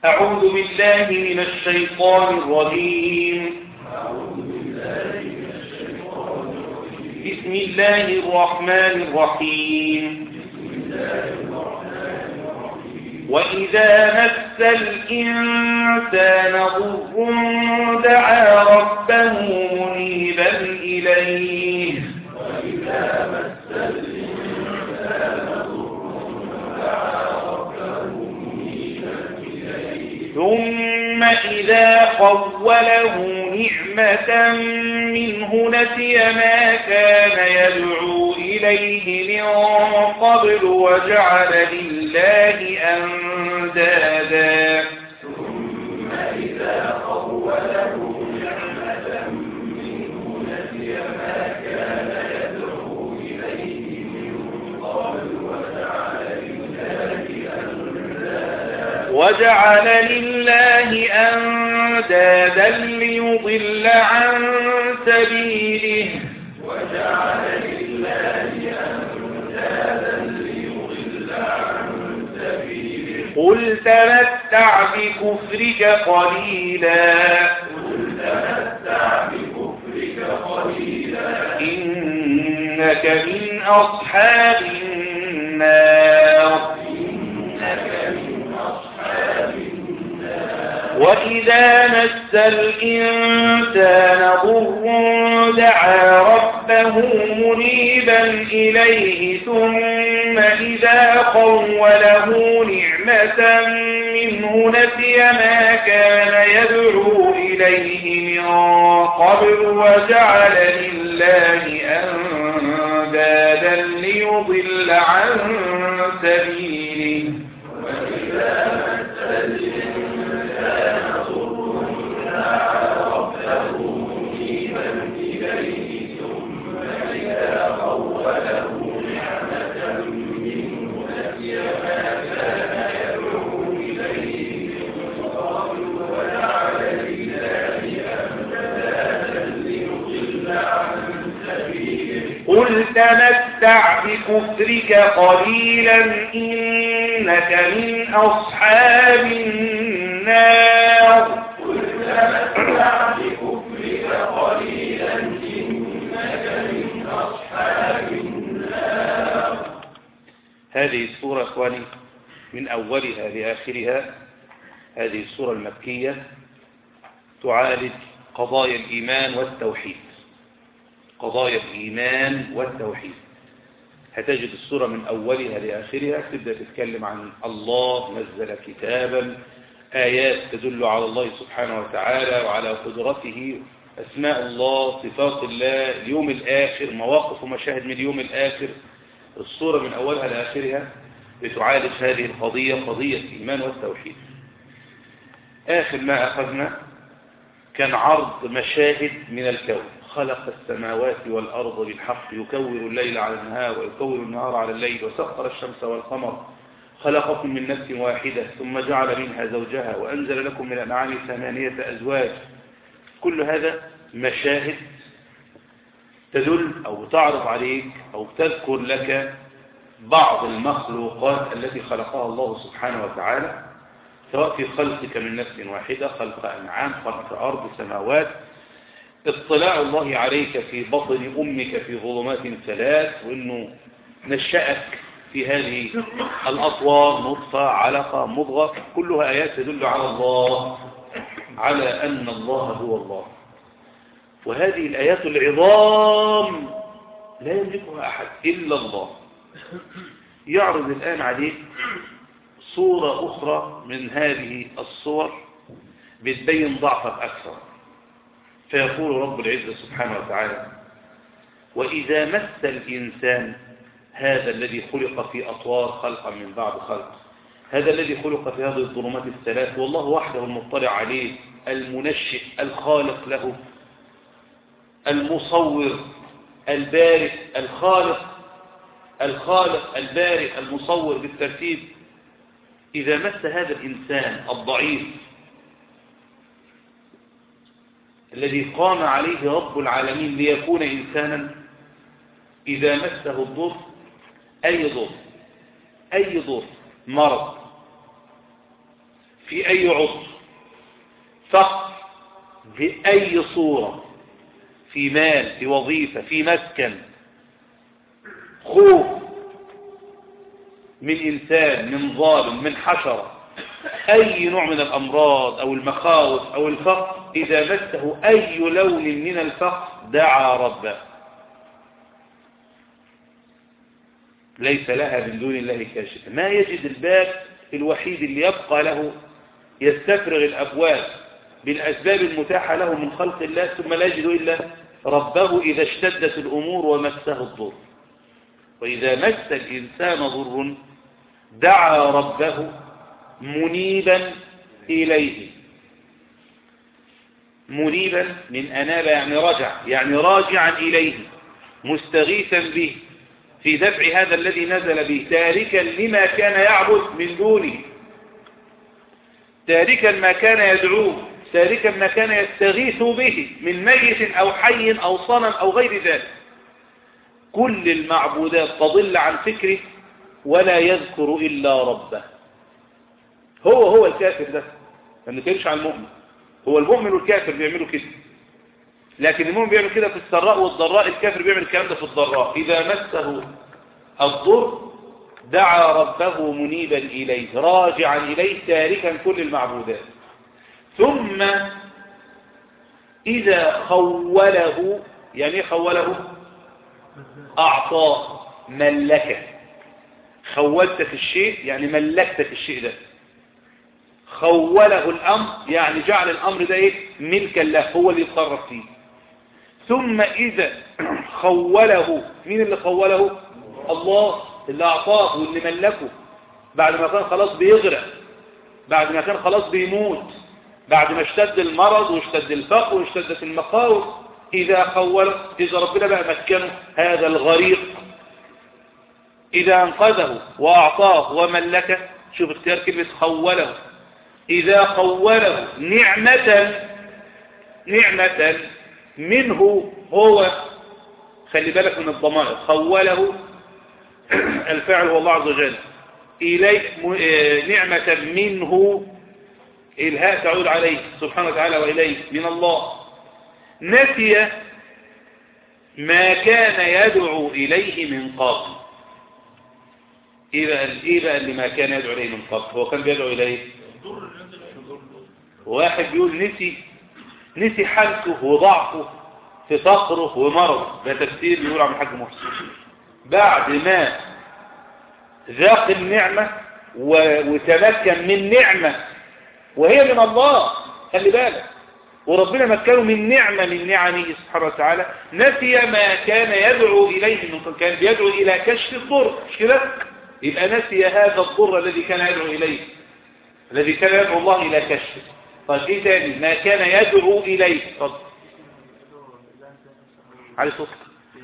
أعوذ بالله من الشيطان الرجيم بسم الله الرحمن الرحيم وإذا مس الإنسان ضر دعا ربه منيبا إليه وإذا مس الإنسان ثم إذا خوله نعمة منه نسي ما كان يدعو إليه من قبل وجعل لله أندادا ثم إذا خوله نعمة منه نسي ما كان يدعو إليه من قبل وجعل لله أندادا وجعل لله أندادا ليضل عن سبيله وجعل لله أندادا ليضل عن سبيله قل تمتع بكفرك قليلا قل تمتع بكفرك قليلا إنك من أصحاب النار إنك من أصحاب وإذا مس الإنسان ضر دعا ربه منيبا إليه ثم إذا خوله نعمة منه نسي ما كان يدعو إليه من قبل وجعل لله أندادا ليضل عن سبيله وإذا مس الإنسان قل تمتع بكفرك قليلا إنك من أصحاب النار قل تمتع بكفرك قليلا إنك من أصحاب النار هذه السورة أخواني من أولها لآخرها هذه السورة المكية تعالج قضايا الإيمان والتوحيد قضايا الإيمان والتوحيد هتجد السورة من أولها لآخرها تبدأ تتكلم عن الله نزل كتابا آيات تدل على الله سبحانه وتعالى وعلى قدرته أسماء الله صفات الله اليوم الآخر مواقف ومشاهد من اليوم الآخر السورة من أولها لآخرها بتعالج هذه القضية قضية الإيمان والتوحيد آخر ما أخذنا كان عرض مشاهد من الكون خلق السماوات والأرض بالحق يكور الليل على النهار ويكور النهار على الليل وسخر الشمس والقمر خلقكم من نفس واحدة ثم جعل منها زوجها وأنزل لكم من الأنعام ثمانية أزواج كل هذا مشاهد تدل أو تعرض عليك أو تذكر لك بعض المخلوقات التي خلقها الله سبحانه وتعالى سواء في خلقك من نفس واحدة خلق أنعام خلق أرض سماوات اطلاع الله عليك في بطن أمك في ظلمات ثلاث وأنه نشأك في هذه الأطوار نطفة علقة مضغة كلها آيات تدل على الله على أن الله هو الله وهذه الآيات العظام لا يملكها أحد إلا الله يعرض الآن عليك صورة أخرى من هذه الصور بتبين ضعفك أكثر فيقول رب العزة سبحانه وتعالى وإذا مس الإنسان هذا الذي خلق في أطوار خلقا من بعد خلق هذا الذي خلق في هذه الظلمات الثلاث والله وحده المطلع عليه المنشئ الخالق له المصور البارئ الخالق الخالق البارئ المصور بالترتيب إذا مس هذا الإنسان الضعيف الذي قام عليه رب العالمين ليكون إنسانا إذا مسه الضر أي ضر أي ضر مرض في أي عضو فقر بأي صورة في مال في وظيفة في مسكن خوف من إنسان من ظالم من حشرة أي نوع من الأمراض أو المخاوف أو الفقر إذا مسه أي لون من الفقر دعا ربه ليس لها من دون الله كاشف ما يجد الباب الوحيد اللي يبقى له يستفرغ الأبواب بالأسباب المتاحة له من خلق الله ثم لا يجد إلا ربه إذا اشتدت الأمور ومسه الضر وإذا مس الإنسان ضر دعا ربه منيبا إليه منيبا من أناب يعني رجع يعني راجعا إليه مستغيثا به في دفع هذا الذي نزل به تاركا لما كان يعبد من دونه تاركا ما كان يدعوه تاركا ما كان يستغيث به من ميت أو حي أو صنم أو غير ذلك كل المعبودات تضل عن فكره ولا يذكر إلا ربه هو هو الكافر ده ما نتكلمش عن المؤمن هو المؤمن والكافر بيعملوا كده لكن المؤمن بيعمل كده في السراء والضراء الكافر بيعمل الكلام ده في الضراء إذا مسه الضر دعا ربه منيبا إليه راجعا إليه تاركا كل المعبودات ثم إذا خوله يعني خوله أعطاه ملكه خولتك الشيء يعني ملكتك الشيء ده خوله الأمر يعني جعل الأمر ده إيه ملكا له هو اللي يتصرف فيه ثم إذا خوله مين اللي خوله الله اللي أعطاه واللي ملكه بعد ما كان خلاص بيغرق بعد ما كان خلاص بيموت بعد ما اشتد المرض واشتد الفقر واشتدت المخاوف إذا خوله إذا ربنا بقى مكنه هذا الغريق إذا أنقذه وأعطاه وملكه شوف اختيار كلمة خوله إذا خوله نعمة نعمة منه هو خلي بالك من الضمائر خوله الفعل هو الله عز وجل إليه نعمة منه الهاء تعود عليه سبحانه وتعالى وإليه من الله نسي ما كان يدعو إليه من قبل إيه بقى, إيه بقى اللي ما كان يدعو إليه من قبل هو كان بيدعو إليه واحد بيقول نسي نسي حالته وضعفه في فقره ومرضه ده تفسير بيقول عن الحاج محسن بعد ما ذاق النعمة وتمكن من نعمة وهي من الله خلي بالك وربنا مكنه من نعمة من نعمه سبحانه وتعالى نسي ما كان يدعو إليه من كان بيدعو إلى كشف الضر مش كده يبقى نسي هذا الضر الذي كان يدعو إليه الذي كان يدعو الله إلى كشفه طيب ايه تاني ما كان يدعو إليه اتفضل عليه صوتك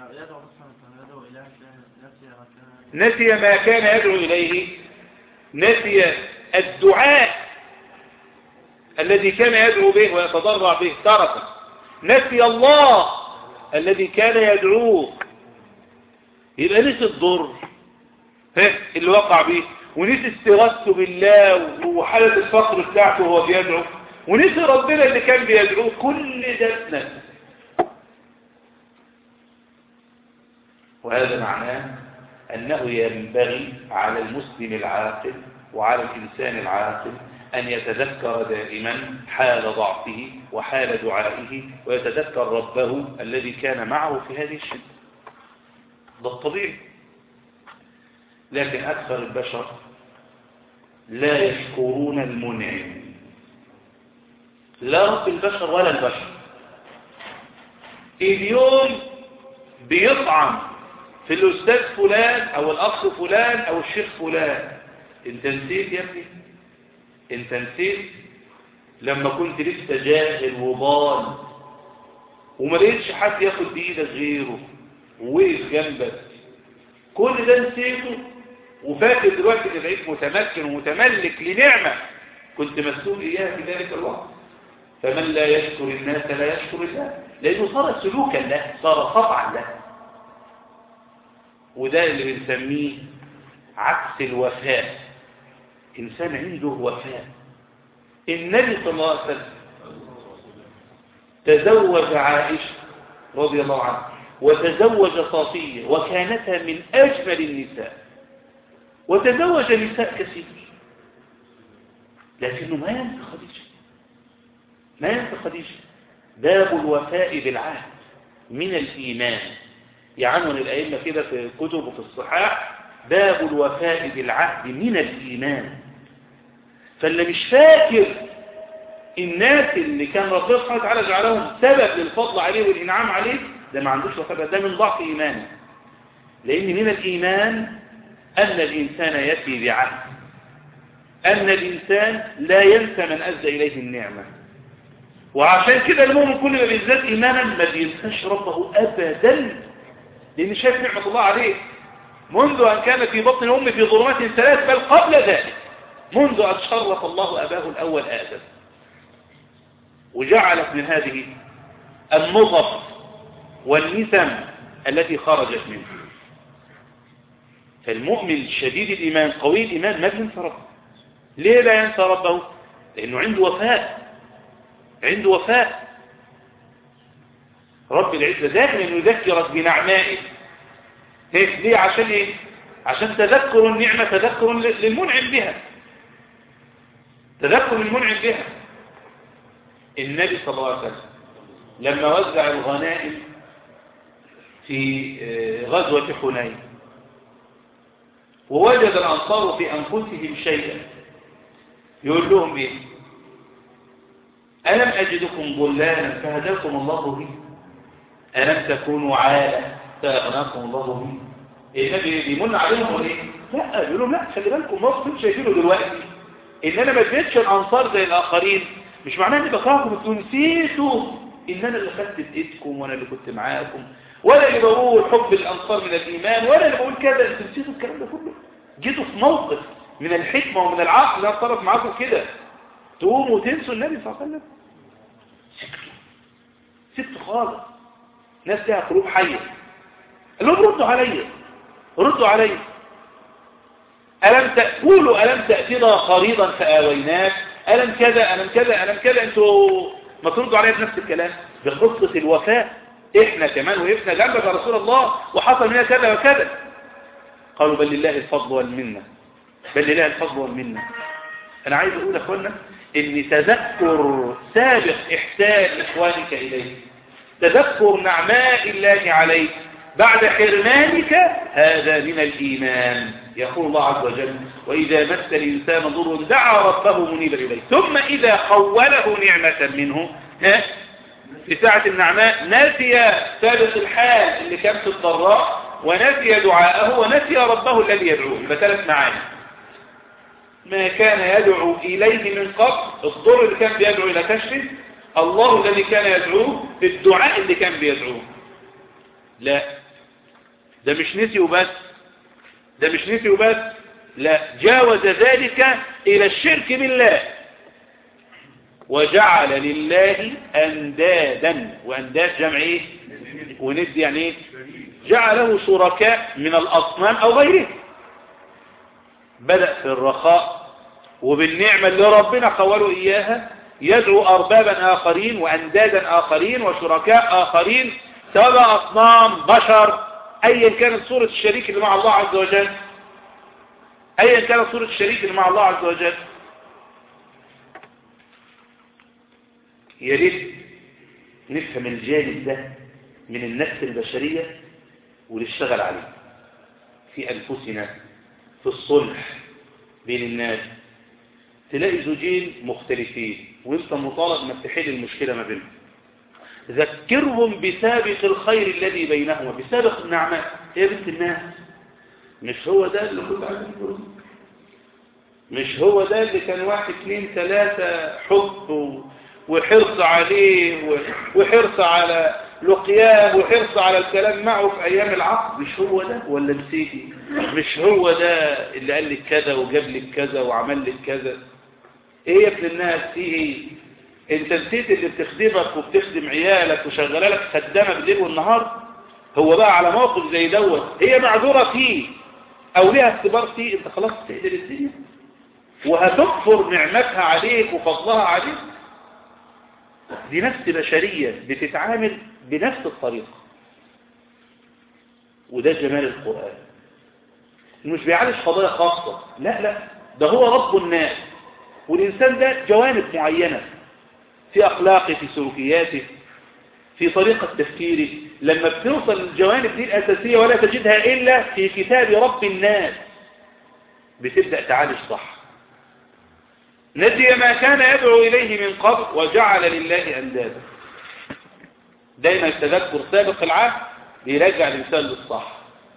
نسي ما كان يدعو إليه نسي الدعاء الذي كان يدعو به ويتضرع به تركه نسي الله الذي كان يدعوه يبقى نسي الضر اللي وقع به ونسي استغاثته بالله وحالة الفقر بتاعته وهو بيدعو ونسي ربنا اللي كان بيدعوه كل ده نسي وهذا معناه أنه ينبغي على المسلم العاقل وعلى الإنسان العاقل أن يتذكر دائما حال ضعفه وحال دعائه ويتذكر ربه الذي كان معه في هذه الشدة ده الطبيعي لكن أكثر البشر لا يشكرون المنعم لا رب البشر ولا البشر اليوم بيطعم في الأستاذ فلان أو الأخ فلان أو الشيخ فلان انت نسيت يا ابني انت نسيت لما كنت لسه جاهل وضال وما لقيتش حد ياخد بايدك غيره ووقف جنبك كل ده نسيته وفاكر دلوقتي ان بقيت متمكن ومتملك لنعمة كنت مسؤول اياها في ذلك الوقت فمن لا يشكر الناس لا يشكر الله لانه صار سلوكا له صار خطعا له وده اللي بنسميه عكس الوفاء إنسان عنده وفاء النبي صلى الله عليه وسلم تزوج عائشة رضي الله عنها وتزوج صافية وكانتا من أجمل النساء وتزوج نساء كثير لكنه ما ينسى خديجة ما ينسى خديجة باب الوفاء بالعهد من الإيمان يعنون الأئمة كده في الكتب وفي الصحاح باب الوفاء بالعهد من الإيمان فاللي مش فاكر الناس اللي كان ربنا سبحانه وتعالى جعلهم سبب للفضل عليه والإنعام عليه ده ما عندوش وفاء ده من ضعف إيمانه لأن من الإيمان أن الإنسان يأتي بعهد أن الإنسان لا ينسى من أدى إليه النعمة وعشان كده المؤمن كل ما بيزداد إيمانا ما بينساش ربه أبدا لأن شايف نعمة الله عليه منذ أن كان في بطن أمه في ظلمات ثلاث بل قبل ذلك منذ أن شرف الله أباه الأول آدم وجعلت من هذه النظف والنسم التي خرجت منه فالمؤمن شديد الإيمان قوي الإيمان ما بينسى ربه ليه لا ينسى ربه لأنه عنده وفاء عنده وفاء رب العزة دائما يذكرك بنعمائه ليه عشان ايه عشان تذكر النعمة تذكر للمنعم بها تذكر المنعم بها النبي صلى الله عليه وسلم لما وزع الغنائم في غزوة حنين ووجد الأنصار في أنفسهم شيئا يقول لهم ايه ألم أجدكم ضلالا فهداكم الله به ألم تكونوا عالة فأغناكم الله به النبي بيمن عليهم ولا ايه لا يقول لهم لا خلي بالكم ما كنتش شايفينه دلوقتي ان انا ما اديتش الانصار زي الاخرين مش معناه اني بكرهكم انتوا نسيتوا ان انا اللي خدت بايدكم وانا اللي كنت معاكم ولا اللي بقول حب الانصار من الايمان ولا اللي بقول كذا انتوا نسيتوا الكلام ده كله جيتوا في موقف من الحكمه ومن العقل لا اتصرف معاكم كده تقوموا وتنسوا النبي صلى الله عليه وسلم سكتوا سكتوا خالص ناس لها قلوب حيه قال لهم ردوا عليا ردوا عليا ألم تقولوا ألم تأتنا خريضا فآويناك ألم كذا ألم كذا ألم كذا أنتوا ما تردوا عليا بنفس الكلام بقصة الوفاء إحنا كمان وقفنا جنبك يا رسول الله وحصل منها كذا وكذا قالوا بل لله الفضل والمنة بل لله الفضل والمنة أنا عايز أقول يا أخوانا إن تذكر سابق إحسان إخوانك إليه تذكر نعماء الله عليك بعد حرمانك هذا من الإيمان يقول الله عز وجل وإذا مس الإنسان ضر دعا ربه منيبا إليه ثم إذا خوله نعمة منه ها في ساعة النعماء نسي سابق الحال اللي كان في الضراء ونسي دعاءه ونسي ربه الذي يدعوه يبقى ثلاث معاني ما كان يدعو إليه من قبل الضر اللي كان بيدعو إلى كشفه الله الذي كان يدعوه الدعاء اللي كان بيدعوه لا ده مش نسي وبس ده مش نسي وبس لا جاوز ذلك إلى الشرك بالله وجعل لله أندادا وأنداد جمع إيه وند يعني إيه جعله شركاء من الأصنام أو غيره بدأ في الرخاء وبالنعمة اللي ربنا خوله إياها يدعو أربابا آخرين وأندادا آخرين وشركاء آخرين سواء أصنام بشر أيا كانت صورة الشريك اللي مع الله عز وجل أيا كانت صورة الشريك اللي مع الله عز وجل يا ريت نفهم الجانب ده من النفس البشرية ونشتغل عليه في أنفسنا في الصلح بين الناس تلاقي زوجين مختلفين وانت مطالب انك تحل المشكلة ما بينهم ذكرهم بسابق الخير الذي بينهما بسابق النعمات يا بنت الناس مش هو ده اللي كنت عايزين مش هو ده اللي كان واحد اثنين ثلاثة حب وحرص عليه وحرص على لقياه وحرص على الكلام معه في ايام العقد مش هو ده ولا نسيتي مش هو ده اللي قال لك كذا وجاب لك كذا وعمل لك كذا ايه يا ابن الناس ايه انت نسيت اللي بتخدمك وبتخدم عيالك وشغاله لك خدامه بالليل والنهار هو بقى على موقف زي دوت هي معذوره فيه او ليها اختبار فيه انت خلاص تقدر الدنيا وهتكفر نعمتها عليك وفضلها عليك دي نفس بشرية بتتعامل بنفس الطريقة وده جمال القرآن مش بيعالج قضايا خاصة لا لا ده هو رب الناس والإنسان ده جوانب معينة في أخلاقه في سلوكياته في طريقة تفكيره لما بتوصل الجوانب دي الأساسية ولا تجدها إلا في كتاب رب الناس بتبدأ تعالج صح نسي ما كان يدعو إليه من قبل وجعل لله أندادا دايما التذكر سابق العهد بيرجع الإنسان للصح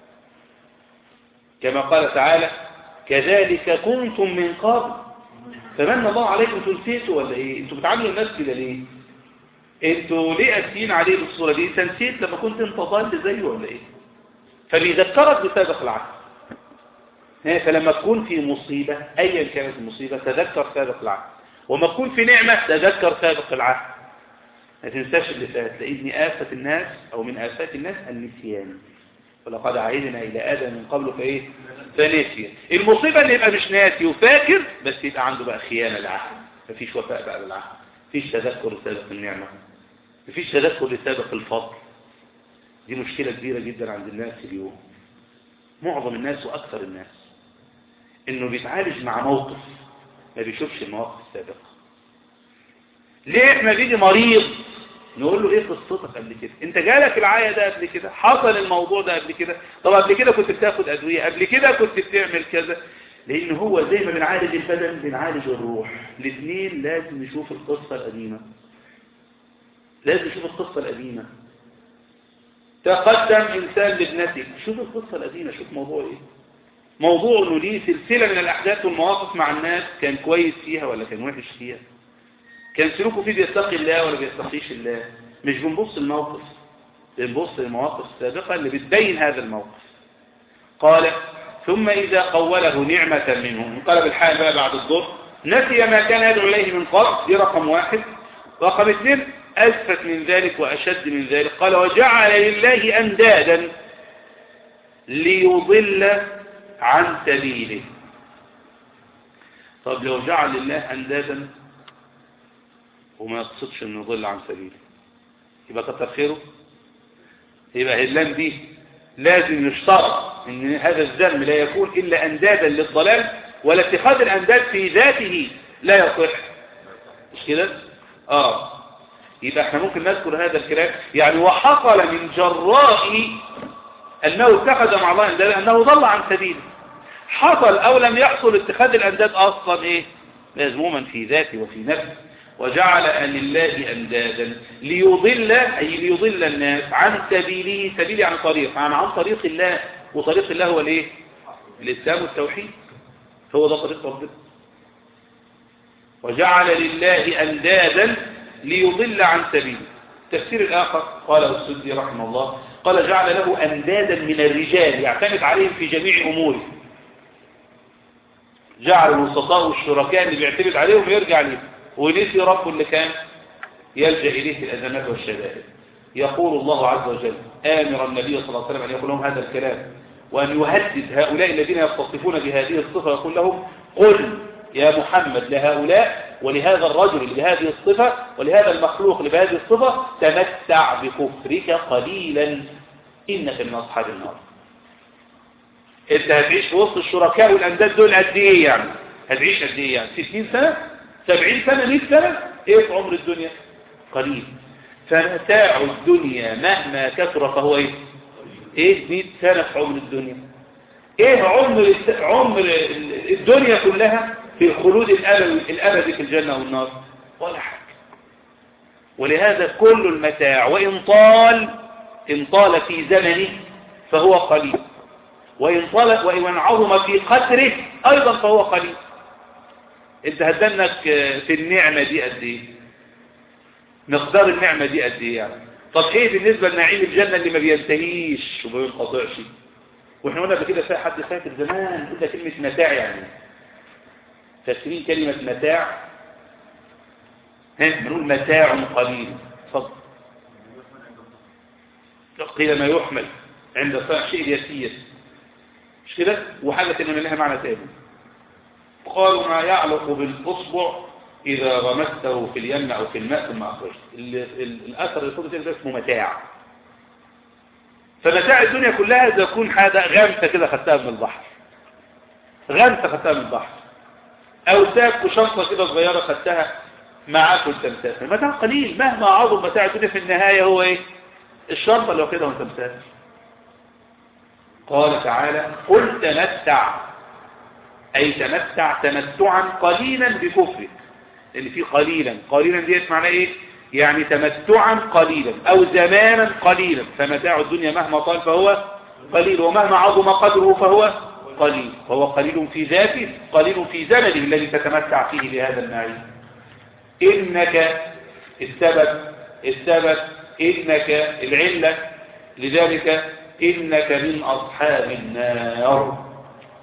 كما قال تعالى كذلك كنتم من قبل فمن الله عليكم انتوا نسيتوا ولا ايه انتوا بتعاملوا الناس كده ليه انتوا ليه قاسيين عليه بالصوره دي انت نسيت لما كنت انت ضال زيه ولا ايه فبيذكرك بسابق العهد فلما تكون في مصيبة أيا كانت المصيبة تذكر سابق العهد وما تكون في نعمة تذكر سابق العهد ما تنساش اللي فات لأن آفة الناس أو من آفات الناس النسيان ولقد عهدنا إلى آدم من قبل فإيه فنسي المصيبة اللي يبقى مش ناسي وفاكر بس يبقى عنده بقى خيانة العهد مفيش وفاء بقى للعهد مفيش تذكر لسابق النعمة مفيش تذكر لسابق الفضل دي مشكلة كبيرة جدا عند الناس اليوم معظم الناس وأكثر الناس انه بيتعالج مع موقف ما بيشوفش المواقف السابقة ليه احنا بيجي مريض نقول له ايه قصتك قبل كده انت جالك العاية ده قبل كده حصل الموضوع ده قبل كده طب قبل كده كنت بتاخد ادوية قبل كده كنت بتعمل كذا لان هو زي ما بنعالج البدن بنعالج الروح الاثنين لازم نشوف القصة القديمة لازم نشوف القصة القديمة تقدم انسان لابنتك شوف القصة القديمة شوف موضوع ايه موضوع انه ليه سلسلة من الأحداث والمواقف مع الناس كان كويس فيها ولا كان وحش فيها كان سلوكه فيه بيتقي الله ولا بيتقيش الله مش بنبص الموقف بنبص المواقف السابقة اللي بتبين هذا الموقف قال ثم إذا قوله نعمة منه انقلب الحال بقى بعد الظهر نسي ما كان يدعو إليه من قبل دي رقم واحد رقم اثنين أسفت من ذلك وأشد من ذلك قال وجعل لله أندادا ليضل عن سبيله طب لو جعل الله أندادا وما يقصدش انه يضل عن سبيله يبقى كتر خيره يبقى اللام دي لازم يشترط ان هذا الذنب لا يكون الا اندادا للضلال ولا اتخاذ الانداد في ذاته لا يصح مش كده اه يبقى احنا ممكن نذكر هذا الكلام يعني وحصل من جراء انه اتخذ مع الله اندادا انه ضل عن سبيله حصل او لم يحصل اتخاذ الانداد اصلا ايه مذموما في ذاته وفي نفسه وجعل لله أندادا ليضل أي ليضل الناس عن سبيله سبيل عن طريق عن عن طريق الله وطريق الله هو الايه الإسلام والتوحيد هو ده طريق ربنا وجعل لله أندادا ليضل عن سبيله التفسير الآخر قاله السدي رحمه الله قال جعل له أندادا من الرجال يعتمد عليهم في جميع أموره جعل الوسطاء والشركاء اللي بيعتمد عليهم ويرجع ليهم ونسي ربه اللي كان يلجأ إليه في الأزمات والشدائد يقول الله عز وجل آمر النبي صلى الله عليه وسلم أن يقول لهم هذا الكلام وأن يهدد هؤلاء الذين يتصفون بهذه الصفة يقول لهم قل يا محمد لهؤلاء ولهذا الرجل بهذه الصفة ولهذا المخلوق بهذه الصفة تمتع بكفرك قليلا إنك من أصحاب النار انت هتعيش في وسط الشركاء والأنداد دول قد ايه يعني هتعيش قد ايه يعني 60 سنة سبعين سنة مئة سنة ايه في عمر الدنيا قليل فمتاع الدنيا مهما كثر فهو ايه ايه مئة سنة في عمر الدنيا ايه عمر عمر الدنيا كلها في الخلود الابدي الابدي في الجنة والنار ولا حاجة ولهذا كل المتاع وان طال ان طال في زمنه فهو قليل وان طال وان عظم في قدره ايضا فهو قليل انت هتدنك في النعمة دي قد ايه مقدار النعمة دي قد ايه يعني طب ايه بالنسبة لنعيم الجنة اللي ما بينتهيش وما بينقطعش واحنا قلنا بكده في حد فاكر زمان قلنا كلمة متاع يعني فاكرين كلمة متاع ها بنقول متاع قليل اتفضل قيل ما يحمل عند صاحب شيء يسير مش كده وحاجة ان لها معنى تاني وقالوا ما يعلق بالأصبع إذا غمسته في اليم أو في الماء ثم أخرجته ال- ال- الأثر اللي فوق ده اسمه متاع فمتاع الدنيا كلها إذا يكون حاجة غمسة كده خدتها من البحر غمسة خدتها من البحر أو ساك وشنطة كده صغيرة خدتها معاك وانت مسافر متاع قليل مهما عظم متاع الدنيا في النهاية هو ايه الشنطة اللي واخدها وانت مسافر قال تعالى قل تمتع أي تمتع تمتعا قليلا بكفرك اللي فيه قليلا قليلا ديت معناه ايه يعني تمتعا قليلا او زمانا قليلا فمتاع الدنيا مهما طال فهو قليل ومهما عظم قدره فهو قليل فهو قليل في ذاته قليل في زمنه الذي تتمتع فيه بهذا النعيم إنك السبب السبب إنك العلة لذلك إنك من أصحاب النار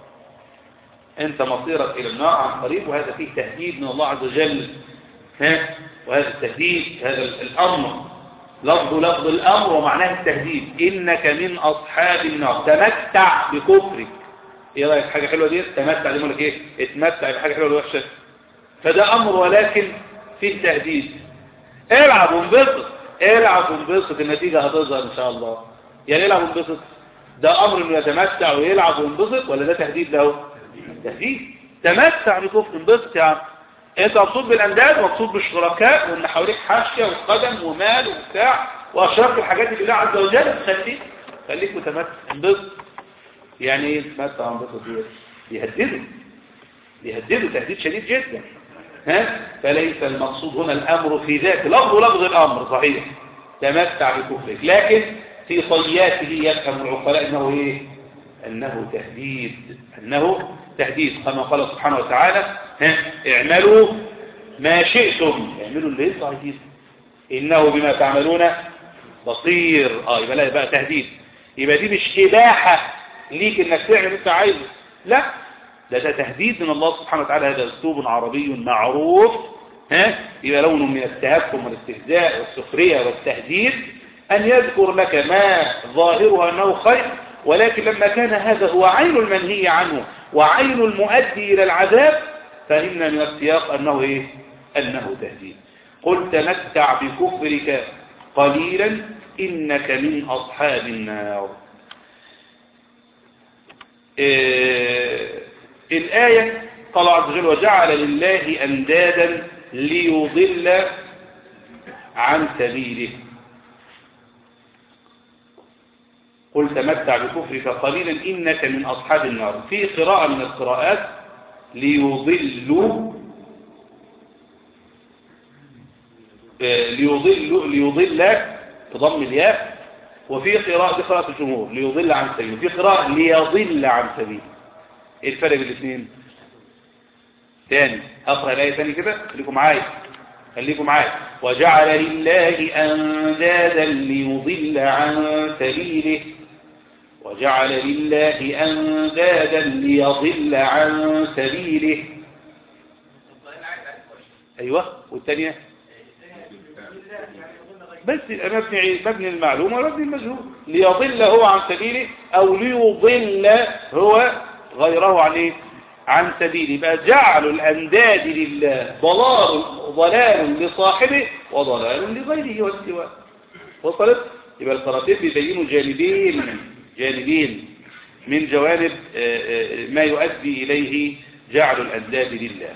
أنت مصيرك إلى النار عن قريب وهذا فيه تهديد من الله عز وجل ها وهذا التهديد هذا الأمر لفظ لفظ الأمر ومعناه التهديد إنك من أصحاب النار تمتع بكفرك إيه رأيك حاجة حلوة دي تمتع دي لك إيه اتمتع بحاجة حلوة ولا وحشة فده أمر ولكن فيه تهديد العب وانبسط العب وانبسط النتيجة هتظهر إن شاء الله يعني العب وانبسط ده أمر إنه يتمتع ويلعب وينبسط ولا ده تهديد له تهديد تمتع بكفر انبسط يا عم انت مبسوط بالانداد ومبسوط بالشركاء وان حواليك حاشيه وقدم ومال وبتاع واشراك الحاجات اللي الله عز وجل خليك خليك متمتع انبسط يعني ايه تمتع وانبسط دي بيهدده بيهدده تهديد شديد جدا ها فليس المقصود هنا الامر في ذاك لفظ لفظ الامر صحيح تمتع بكفرك لكن في طياته يفهم العقلاء انه ايه انه تهديد انه تهديد كما قال سبحانه وتعالى ها اعملوا ما شئتم اعملوا اللي انتم عايزينه انه بما تعملون بصير اه يبقى لا بقى تهديد يبقى دي مش اباحه ليك انك تعمل اللي انت عايزه لا ده ده تهديد من الله سبحانه وتعالى هذا اسلوب عربي معروف ها يبقى لون من التهكم والاستهزاء والسخريه والتهديد ان يذكر لك ما ظاهره انه خير ولكن لما كان هذا هو عين المنهي عنه وعين المؤدي إلى العذاب فإن من السياق أنه إيه؟ أنه تهديد قل تمتع بكفرك قليلا إنك من أصحاب النار إيه الآية قال عز وجل وجعل لله أندادا ليضل عن سبيله قل تمتع بكفرك قليلا إنك من أصحاب النار في قراءة من القراءات ليضلوا ليضل ليضل تضم الياء وفي قراءة قراءة الجمهور ليضل عن سبيله في قراءة ليضل عن سبيله ايه الفرق بين الاثنين تاني اقرا الايه ثاني كده خليكم معايا خليكم معايا وجعل لله اندادا ليضل عن سبيله وجعل لله أندادا ليضل عن سبيله أيوة والثانية بس مبني مبني المعلومة ومبني المجهول ليضل هو عن سبيله أو ليضل هو غيره عن إيه؟ عن سبيله يبقى جعل الأنداد لله ضلال ضلال لصاحبه وضلال لغيره والسواء وصلت يبقى القراطين بيبينوا جانبين جانبين من جوانب ما يؤدي إليه جعل الأنداد لله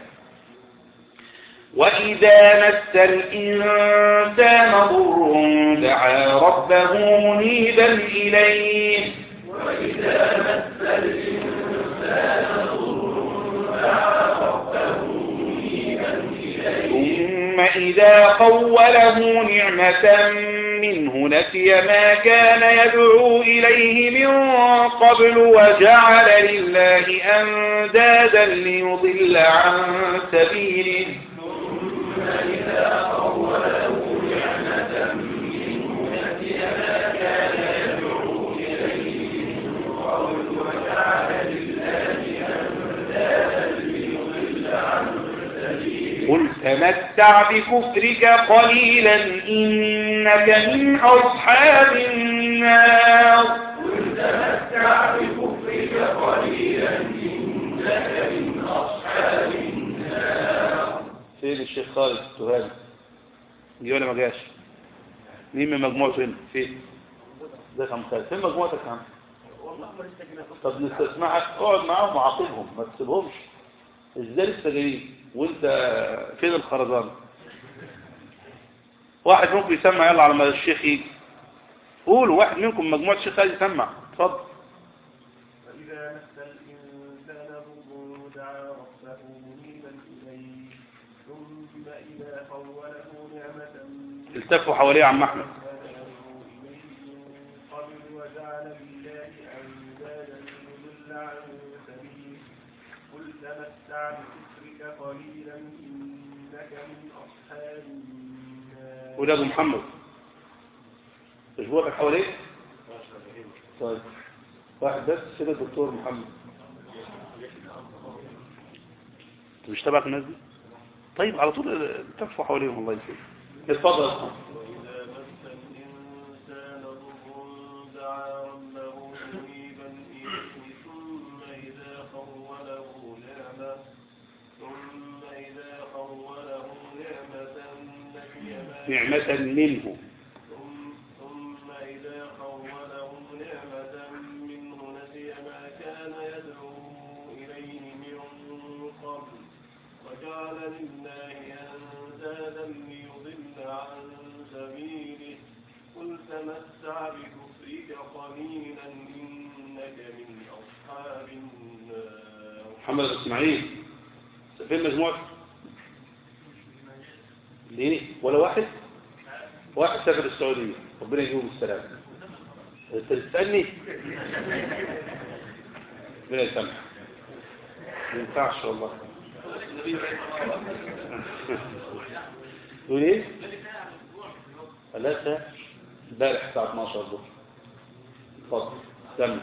وإذا مس الإنسان ضر دعا ربه منيبا إليه وإذا مس الإنسان ضر دعا ربه منيبا إليه ثم إذا خوله نعمة منه نسي ما كان يدعو إليه من قبل وجعل لله أندادا ليضل عن سبيله ثم إذا خوله نعمة منه نسي ما كان يدعو إليه من قبل وجعل لله أندادا ليضل عن سبيله قل تمتع بكفرك قليلا إنك من أصحاب النار قل تمتع بكفرك قليلا إنك من أصحاب أصحاب النار فين الشيخ خالد التهامي جه ولا ما جاش مين من مجموعته هنا فين ده كان خالد فين مجموعتك يا عم طب نستسمعك اقعد معاهم وعاقبهم ما تسيبهمش ازاي لسه جايين وانت فين الخرزان واحد منكم يسمع يلا على ما الشيخ يجي قولوا واحد منكم مجموعة الشيخ خالد يسمع اتفضل وإذا مس الإنسان ضر دعا ربه منيبا إليه ثم إذا خوله نعمة التفوا حواليه يا عم احمد يدعو إليه من قبل وجعل لله أندادا ليضل عن سبيله قل تمتع بكفرك قليلا إنك من أصحاب النار ولاد محمد اسبوعك حواليه طيب واحد بس كده الدكتور محمد انت مش تبعك الناس دي طيب على طول تكفوا حواليهم الله يسلمك اتفضل يا أخوان. وإذا مس الإنسان ضر دعا ربه منيبا إليه ثم إذا خوله نعمة ثم إذا خوله نعمة نسي ما نعمة منه ثم- ثم إذا خوله نعمة منه نسي ما كان يدعو إليه من قبل وجعل لله أندادا ليضل عن سبيله قل تمتع بكفرك قليلا إنك من أصحاب النار محمد اسماعيل فين مجموعة ليه ولا واحد واحد سافر السعودية ربنا يجيبه بالسلامة انت تسألني ربنا يسامحك ما ينفعش والله تقول ايه ثلاثة امبارح الساعة 12 الظهر اتفضل سمع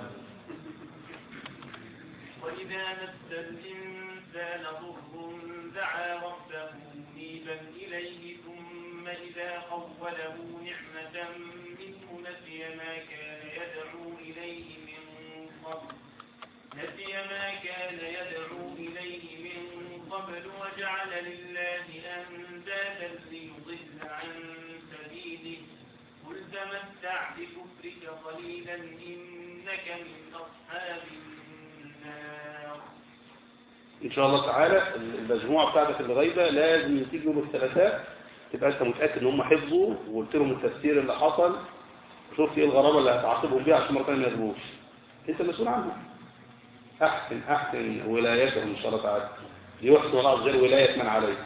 وإذا مس الإنسان ضر دعا ربه منيبا إليه ثم إذا خوله نعمة منه نسي ما كان يدعو إليه من قبل نسي ما كان يدعو إليه من قبل وجعل لله أندادا ليضل عن سبيله قل تمتع بكفرك قليلا إنك من أصحاب النار ان شاء الله تعالى المجموعه بتاعتك اللي غايبه لازم تيجي يوم الثلاثاء تبقى انت متاكد ان هم حفظوا وقلت لهم التفسير اللي حصل وشفت ايه الغرابه اللي هتعاقبهم بيها عشان مره ثانيه ما يغلبوش انت مسؤول عنهم احسن احسن ولايتهم ان شاء الله تعالى يحسن الله عز وجل ولايه من عليك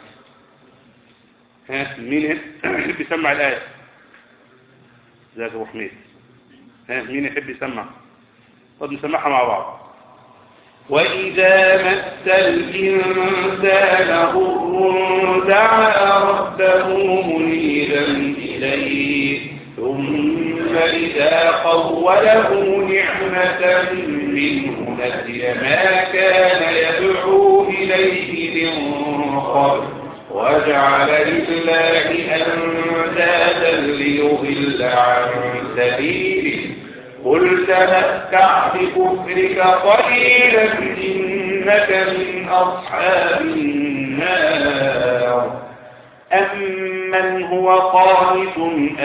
ها مين هنا يحب يسمع الايه ازيك يا ابو حميد ها مين يحب يسمع طب نسمعها مع بعض وإذا مس الإنسان ضر دعا ربه منيبا إليه ثم إذا خوله نعمة منه نسي ما كان يدعو إليه من قبل وجعل لله أندادا ليضل عن سبيله قل تمتع بكفرك قليلا إنك من أصحاب النار أمن هو قانت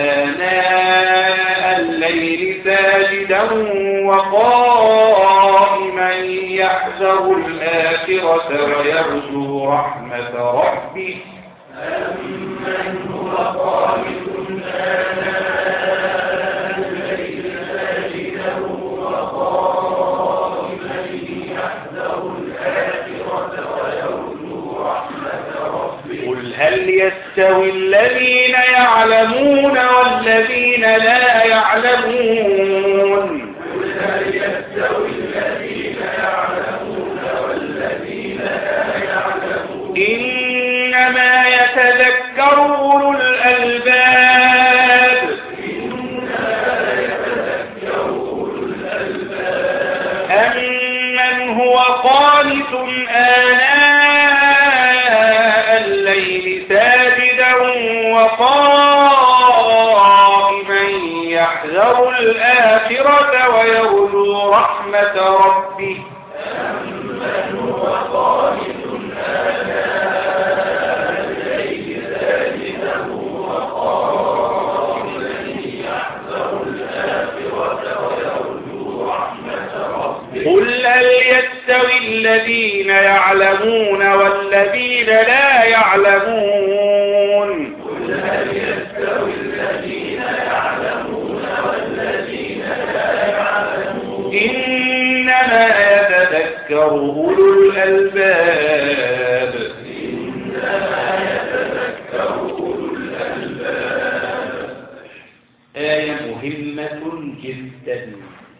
آناء الليل ساجدا وقائما يحذر الآخرة ويرجو رحمة ربه أمن هو قانت آناء الليل ساجدا وقائما يحذر الآخرة ويرجو رحمة ربه قل هل يستوي الذين يعلمون والذين لا يعلمون قل هل يستوي الذين يعلمون والذين لا يعلمون إنما يتذكر أولو الألباب أمن هو قانت آناء الليل ساجدا وقائما يحذر الآخرة ويرجو رحمة ربه أمن هو قانت الذين يعلمون والذين لا يعلمون قل هل يستوي الذين يعلمون والذين لا يعلمون إنما يتذكر أولو الألباب إنما يتذكر أولو الألباب آية مهمة جدا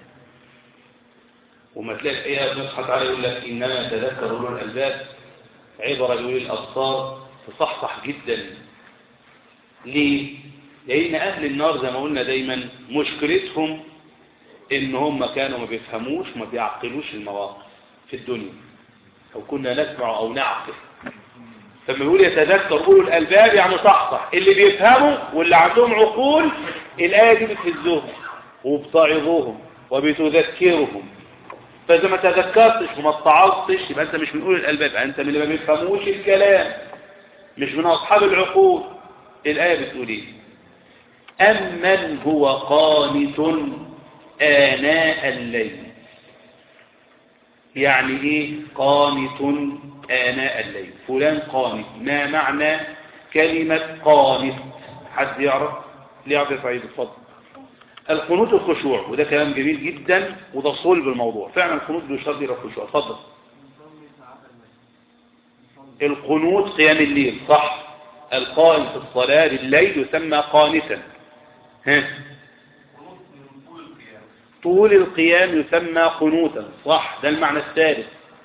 وما تلاقي الآية نصحى تعالى يقول لك إنما يتذكر أولو الألباب عبرة لأولي الأبصار تصحصح جدا ليه؟ لأن أهل النار زي ما قلنا دايما مشكلتهم إن هم كانوا ما بيفهموش وما بيعقلوش المواقف في الدنيا أو كنا نسمع أو نعقل فلما يقول يتذكر أولو الألباب يعني صحصح اللي بيفهموا واللي عندهم عقول الآية دي بتهزهم وبتعظوهم وبتذكرهم فإذا ما تذكرتش وما اتعظتش يبقى أنت مش من أولي الألباب أنت من اللي ما بيفهموش الكلام مش من أصحاب العقول الآية بتقول إيه أمن هو قانت آناء الليل يعني إيه قانت آناء الليل فلان قانت ما معنى كلمة قانت حد يعرف ليه يعرف سعيد اتفضل القنوت الخشوع وده كلام جميل جدا وده صلب الموضوع فعلا القنوت بيشار الى الخشوع اتفضل القنوت قيام الليل صح القائم في الصلاة بالليل يسمى قانتا ها طول القيام يسمى قنوتا صح ده المعنى الثالث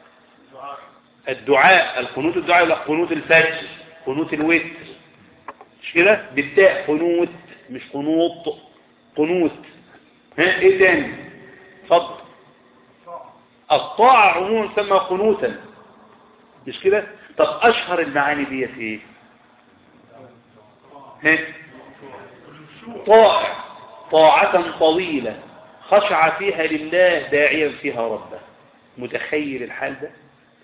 الدعاء القنوت الدعاء لا قنوت الفجر قنوت الوتر مش كده بالتاء قنوت مش قنوط قنوت ها ايه تاني اتفضل الطاعة عموما تسمى قنوتا مش كده طب اشهر المعاني دي ايه ها طاعة طاعة طويلة خشع فيها لله داعيا فيها ربه متخيل الحال ده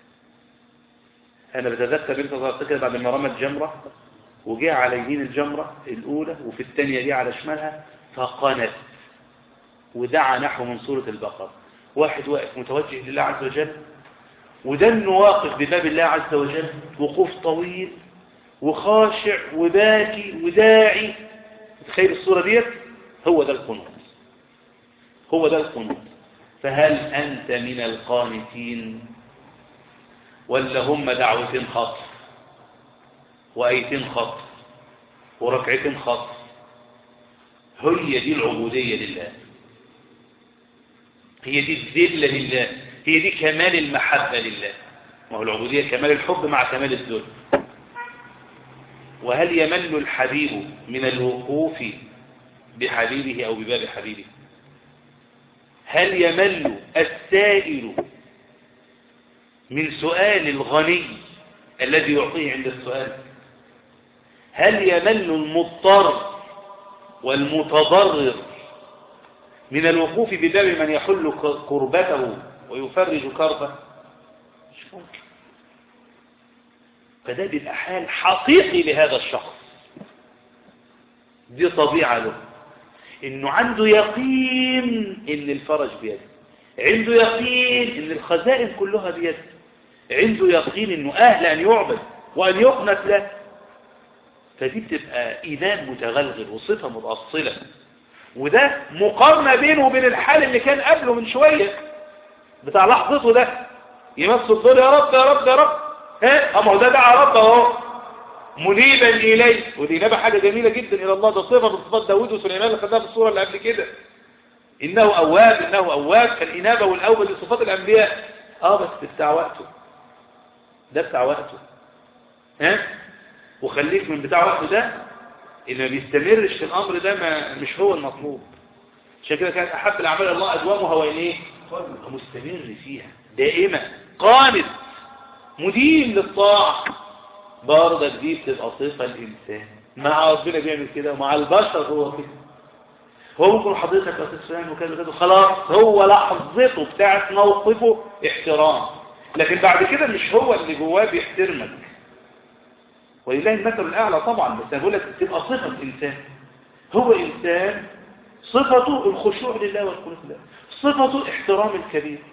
انا بتذكر بنت صغيرة كده بعد ما رمت جمرة وجاء على يمين الجمرة الاولى وفي الثانية دي على شمالها فقنت ودعا نحو من سورة البقرة واحد واقف متوجه لله عز وجل وده انه واقف بباب الله عز وجل وقوف طويل وخاشع وباكي وداعي تخيل الصورة ديت هو ده القنوت هو ده القنوت فهل أنت من القانتين ولا هم دعوتين خطف وآيتين خطف وركعتين خطف هي دي العبودية لله هي دي الذلة لله هي دي كمال المحبة لله ما هو العبودية كمال الحب مع كمال الذل وهل يمل الحبيب من الوقوف بحبيبه أو بباب حبيبه هل يمل السائل من سؤال الغني الذي يعطيه عند السؤال هل يمل المضطر والمتضرر من الوقوف بباب من يحل كربته ويفرج كربه مش ممكن فده بيبقى حال حقيقي لهذا الشخص دي طبيعة له انه عنده يقين ان الفرج بيده عنده يقين ان الخزائن كلها بيده عنده يقين انه اهل ان يعبد وان يقنت له فدي بتبقى ايمان متغلغل وصفة متأصلة وده مقارنة بينه وبين الحال اللي كان قبله من شوية بتاع لحظته ده يمس الدور يا رب يا رب يا رب ها اما هو ده دعا رب اهو منيبا اليه ودي نبى حاجة جميلة جدا الى الله ده صفة من صفات داود وسليمان اللي خدناها في الصورة اللي قبل كده انه اواب انه اواب فالانابة والاوبة دي صفات الانبياء اه بس بتاع وقته ده بتاع وقته ها وخليك من بتاع وقته ده اللي ما بيستمرش في الامر ده ما مش هو المطلوب عشان كده كانت احب الاعمال الله ادوامها وين ايه مستمر فيها دائما قانت مدين للطاعة برضه دي بتبقى صفة الإنسان مع ربنا بيعمل كده ومع البشر هو كده هو ممكن حضرتك يا أستاذ فلان وكذا وكذا خلاص هو لحظته بتاعت موقفه احترام لكن بعد كده مش هو اللي جواه بيحترمك ولله المثل الأعلى طبعا بس أنا بقول لك تبقى صفة إنسان هو إنسان صفته الخشوع لله والقنوت لله صفته احترام الكبير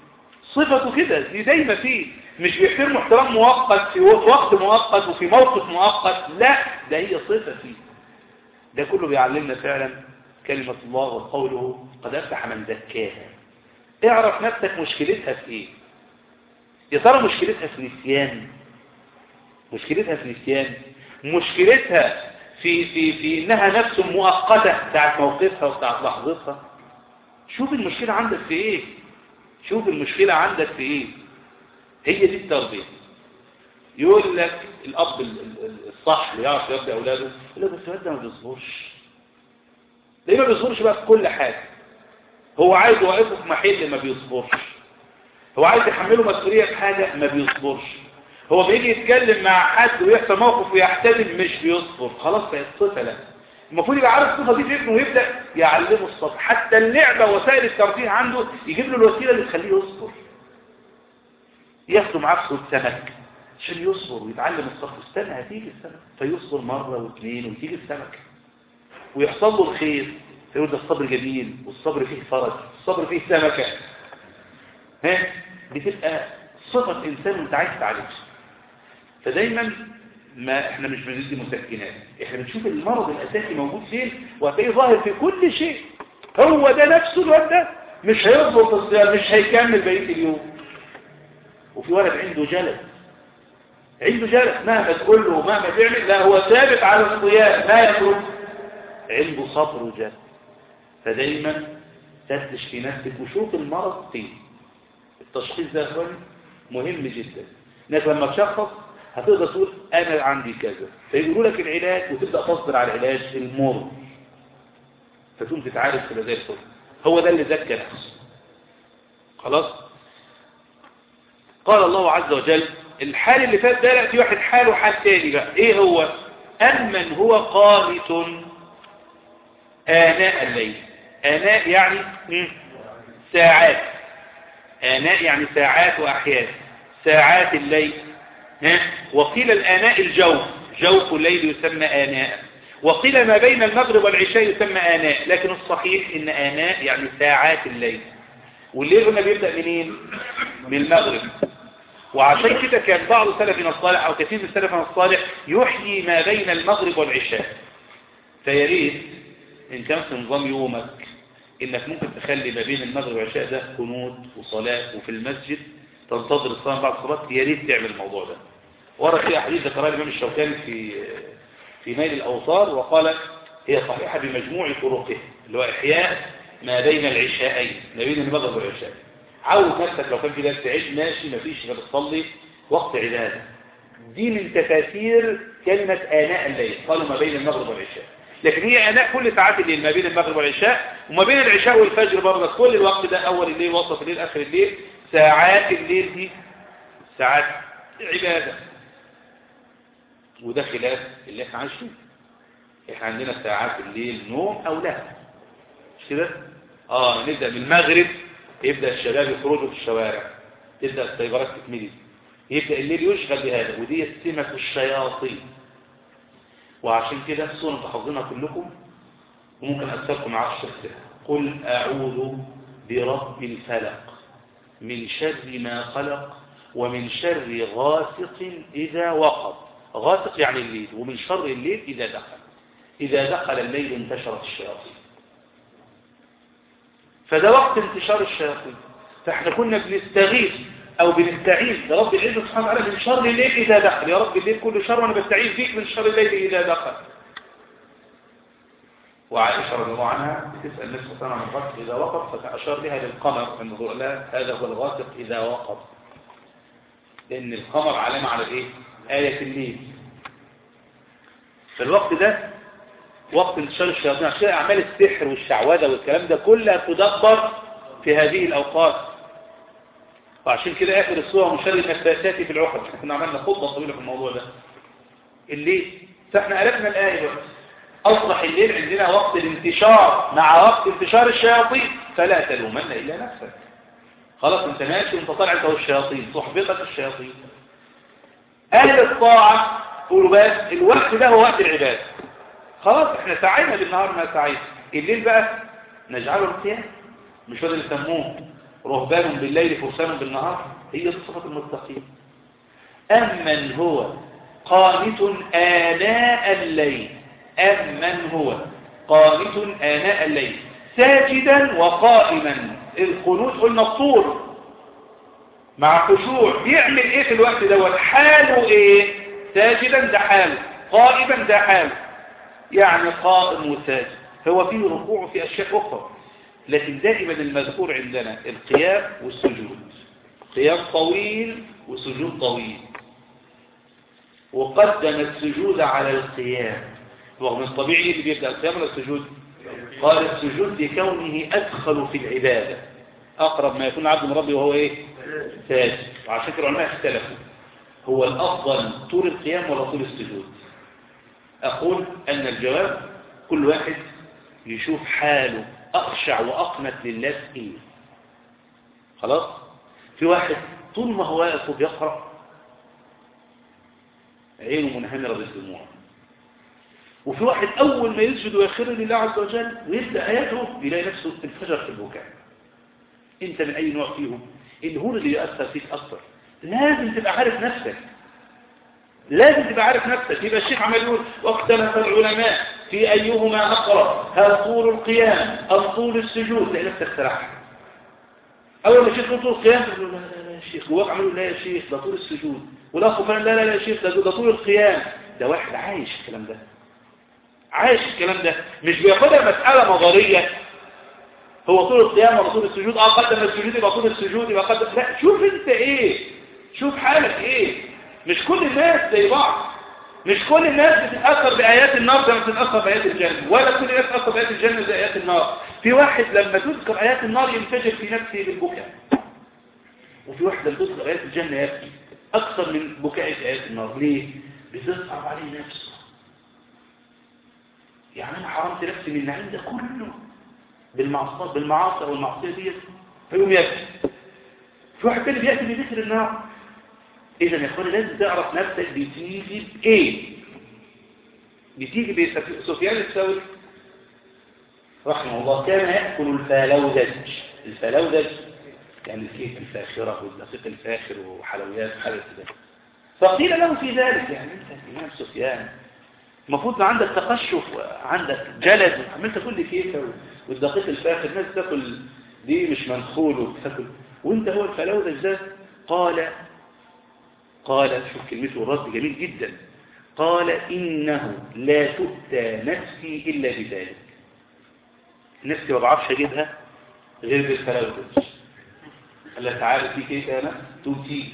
صفته كده دي دايما فيه مش بيحترم احترام مؤقت في وقت مؤقت وفي موقف مؤقت لا ده هي صفة فيه ده كله بيعلمنا فعلا كلمة الله وقوله قد أفتح من زكاها اعرف نفسك مشكلتها في ايه يا ترى مشكلتها في نسيان مشكلتها في نسيان مشكلتها في في في انها نفس مؤقته بتاعت موقفها وبتاعت لحظتها شوف المشكله عندك في ايه شوف المشكله عندك في ايه هي دي التربيه يقول لك الاب ال- ال- الصح اللي يعرف يربي اولاده يقول لك بس الواد ده ما بيصبرش ليه ما بيصبرش بقى في كل حاجه هو عايز يوقفه في محل ما بيصبرش هو عايز يحمله مسؤوليه في حاجه ما بيصبرش هو بيجي يتكلم مع حد ويحصل موقف ويحتدم مش بيصبر خلاص بقت صفه له المفروض يبقى عارف الصفه دي في ابنه ويبدا يعلمه الصبر حتى اللعبه وسائل الترفيه عنده يجيب له الوسيله اللي تخليه يصبر ياخده معاه في سمك عشان يصبر ويتعلم الصبر استنى هتيجي السمك فيصبر مره واثنين وتيجي السمك ويحصل له الخير فيقول ده الصبر جميل والصبر فيه فرج الصبر فيه سمكه ها بتبقى صفه انسان وانت عايز تعالجها فدايما ما احنا مش بندي مسكنات احنا بنشوف المرض الاساسي موجود فين وهتلاقيه ظاهر في كل شيء هو ده نفسه الواد ده مش هيظبط الصيام مش هيكمل بقيه اليوم وفي ولد عنده جلد عنده جلد مهما تقول له مهما تعمل لا هو ثابت على الصيام ما يخرج عنده صبر وجلد فدايما فتش في نفسك وشوف المرض فين التشخيص ده يا اخواني مهم جدا انك لما تشخص هتقدر تقول انا عندي كذا فيقولوا لك العلاج وتبدا تصبر على العلاج المر فتقوم تتعالج تبقى زي الفل هو ده اللي زكى نفسه خلاص قال الله عز وجل الحال اللي فات ده لا في واحد حاله حال تاني بقى ايه هو امن هو قانت آناء الليل آناء يعني مم، ساعات آناء يعني ساعات وأحيان ساعات الليل ها؟ وقيل الآناء الجوف جوف الليل يسمى آناء وقيل ما بين المغرب والعشاء يسمى آناء لكن الصحيح إن آناء يعني ساعات الليل والليل قلنا بيبدأ منين من المغرب وعشان كده كان بعض سلفنا الصالح أو كثير من سلفنا الصالح يحيي ما بين المغرب والعشاء فياريت إن كان في نظام يومك إنك ممكن تخلي ما بين المغرب والعشاء ده قنوت وصلاة وفي المسجد تنتظر الصلاة بعد الصلاة يا ريت تعمل الموضوع ده ورد فيها حديث ذكرها الإمام الشوكاني في في نيل الأوصار وقال هي صحيحة بمجموع طرقه اللي هو إحياء ما بين العشاءين ما بين المغرب والعشاء عود نفسك لو كان في ناس تعيش ماشي ما فيش غير تصلي وقت عبادة دي من تفاسير كلمة آناء الليل قالوا ما بين المغرب والعشاء لكن هي آناء كل ساعات الليل ما بين المغرب والعشاء وما بين العشاء والفجر برضه كل الوقت ده أول الليل وسط الليل آخر الليل ساعات الليل دي ساعات عبادة وده خلاف اللي احنا عايشين احنا عندنا ساعات الليل نوم او لا مش كده اه نبدأ من المغرب يبدأ الشباب يخرجوا في الشوارع تبدأ السيارات تتملي يبدأ الليل يشغل بهذا ودي سمة الشياطين وعشان كده الصورة انتوا حافظينها كلكم وممكن أكثركم عرش السر قل أعوذ برب الفلق من شر ما خلق ومن شر غاسق إذا وقب غاسق يعني الليل ومن شر الليل إذا دخل إذا دخل الليل انتشرت الشياطين فده وقت انتشار الشياطين فاحنا كنا بنستغيث او بنستعيذ لرب العزة سبحانه وتعالى من شر الليل اذا دخل يا رب الليل كله شر وانا بستعيذ بيك من شر الليل اذا دخل وعائشة رضي الله عنها بتسأل النبي صلى الله عليه وسلم عن الغاسق إذا وقف فأشار بها للقمر أنه لا هذا هو الغاسق إذا وقف لأن القمر علامة على الإيه؟ آية الليل في الوقت ده وقت انتشار الشياطين عشان أعمال السحر والشعوذة والكلام ده كلها تدبر في هذه الأوقات وعشان كده آخر الصورة من شر النفاسات في العقد احنا كنا عملنا خطبة طويلة في الموضوع ده الليل فاحنا قلبنا الآية بقى أصبح الليل عندنا وقت الانتشار مع وقت انتشار الشياطين فلا تلومن إلا نفسك خلاص انت ماشي وانت طالع انت والشياطين صحبتك الشياطين أهل الطاعة قولوا بس الوقت ده هو وقت العبادة خلاص احنا سعينا بالنهار ما سعينا الليل بقى نجعله القيام مش هذا اللي يسموه رهبان بالليل فرسان بالنهار هي دي صفة المتقين أمن هو قانت آناء الليل أمن هو قانت آناء الليل ساجدا وقائما القنوت قلنا الطول مع خشوع بيعمل ايه في الوقت دوت حاله ايه ساجدا ده حاله قائما ده حاله يعني قائم وساجد هو فيه ركوع في اشياء اخرى لكن دائما المذكور عندنا القيام والسجود قيام طويل وسجود طويل وقدم السجود على القيام رغم الطبيعي اللي بيبدأ القيام ولا السجود قال السجود لكونه أدخل في العبادة أقرب ما يكون عبد من ربي وهو إيه ساجد وعشان كده العلماء اختلفوا هو الأفضل طول القيام ولا طول السجود أقول أن الجواب كل واحد يشوف حاله أخشع وأقنت لله في إيه خلاص في واحد طول ما هو واقف وبيقرأ عينه منهمرة بالدموع وفي واحد أول ما يسجد ويخر لله عز وجل ويبدأ آياته يلاقي نفسه انفجر في البكاء انت من أي نوع فيهم الهون اللي يأثر فيك أكثر لازم تبقى عارف نفسك لازم تبقى عارف نفسك يبقى الشيخ عمال يقول واختلف العلماء في أيهما أقرب هل طول القيام أم طول السجود تلاقي نفسك سرحت أول ما الشيخ يقول طول القيام تقول له لا لا لا يا شيخ جواك عملوا لا يا شيخ ده طول السجود والأخ فلان لا لا لا يا شيخ ده ده طول القيام ده واحد عايش الكلام ده عايش الكلام ده مش بياخدها مسألة نظرية هو طول القيام ولا طول السجود اه قدم السجود يبقى طول السجود يبقى قدم لا شوف انت ايه شوف حالك ايه مش كل الناس زي بعض مش كل الناس بتتأثر بآيات النار زي ما بتتأثر بآيات الجنة ولا كل الناس بتتأثر بآيات الجنة زي آيات النار في واحد لما تذكر آيات النار ينفجر في نفسه بالبكاء وفي واحد لما تذكر آيات الجنة يبكي أكثر من بكاء في آيات النار ليه؟ بتصعب عليه نفسه يعني أنا حرمت نفسي من النعيم ده كله بالمعصية بالمعاصي أو المعصية دي فيقوم يبكي في واحد تاني بيأتي بذكر النار إذا يا إخواني لازم تعرف نفسك بتيجي بإيه بتيجي بسفيان الثوري رحمه الله كان يأكل الفلوذج الفلوذج يعني الكيك الفاخرة والدقيق الفاخر وحلويات وحاجة كده فقيل له في ذلك يعني أنت إمام سفيان المفروض عندك تقشف عندك جلد عملت كل كيكة والدقيق الفاخر الناس تاكل دي مش منخول وتاكل وانت هو الفلوذج ده قال قال شوف كلمته الرد جميل جدا قال إنه لا تؤتى نفسي إلا بذلك نفسي ما بعرفش أجيبها غير بالفلوذج قال لها تعالى في كيف أنا تؤتي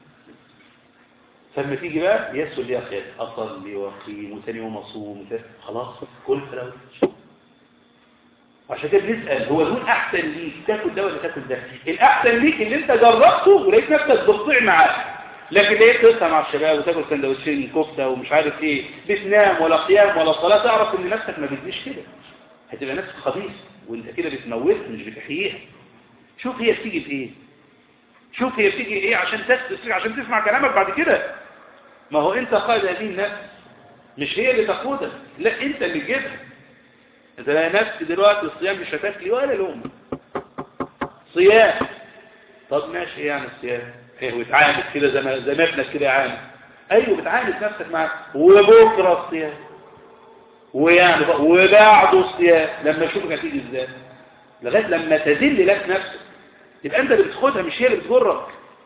فلما تيجي بقى يسل لي خير أصلي وأقيم وثاني يوم أصوم خلاص كل فلوذج وعشان كده بنسأل هو الهون أحسن ليك تاكل ده ولا تاكل ده الأحسن ليك اللي أنت جربته ولقيت نفسك بتطيع معاه لكن ليه تسهر مع الشباب وتاكل سندوتشين كفته ومش عارف ايه بتنام ولا قيام ولا صلاه تعرف ان نفسك ما بتجيش كده هتبقى نفسك خبيث وانت كده بتموت مش بتحييها شوف هي بتيجي بايه شوف هي بتيجي ايه عشان تسمع عشان تسمع كلامك بعد كده ما هو انت قائد هذه النفس مش هي اللي تقودك لا انت اللي تجيبها انت لا نفسي دلوقتي الصيام مش هتاكلي ولا لقمه صيام طب ماشي يعني الصيام ايه وتعامل كده زي ما زي ما ابنك كده يعامل ايوه بتعامل نفسك معاه وبكره الصيام ويعني وبعده الصيام لما اشوفك هتيجي ازاي لغايه لما تذل لك نفسك يبقى انت اللي بتاخدها مش هي اللي بتجرك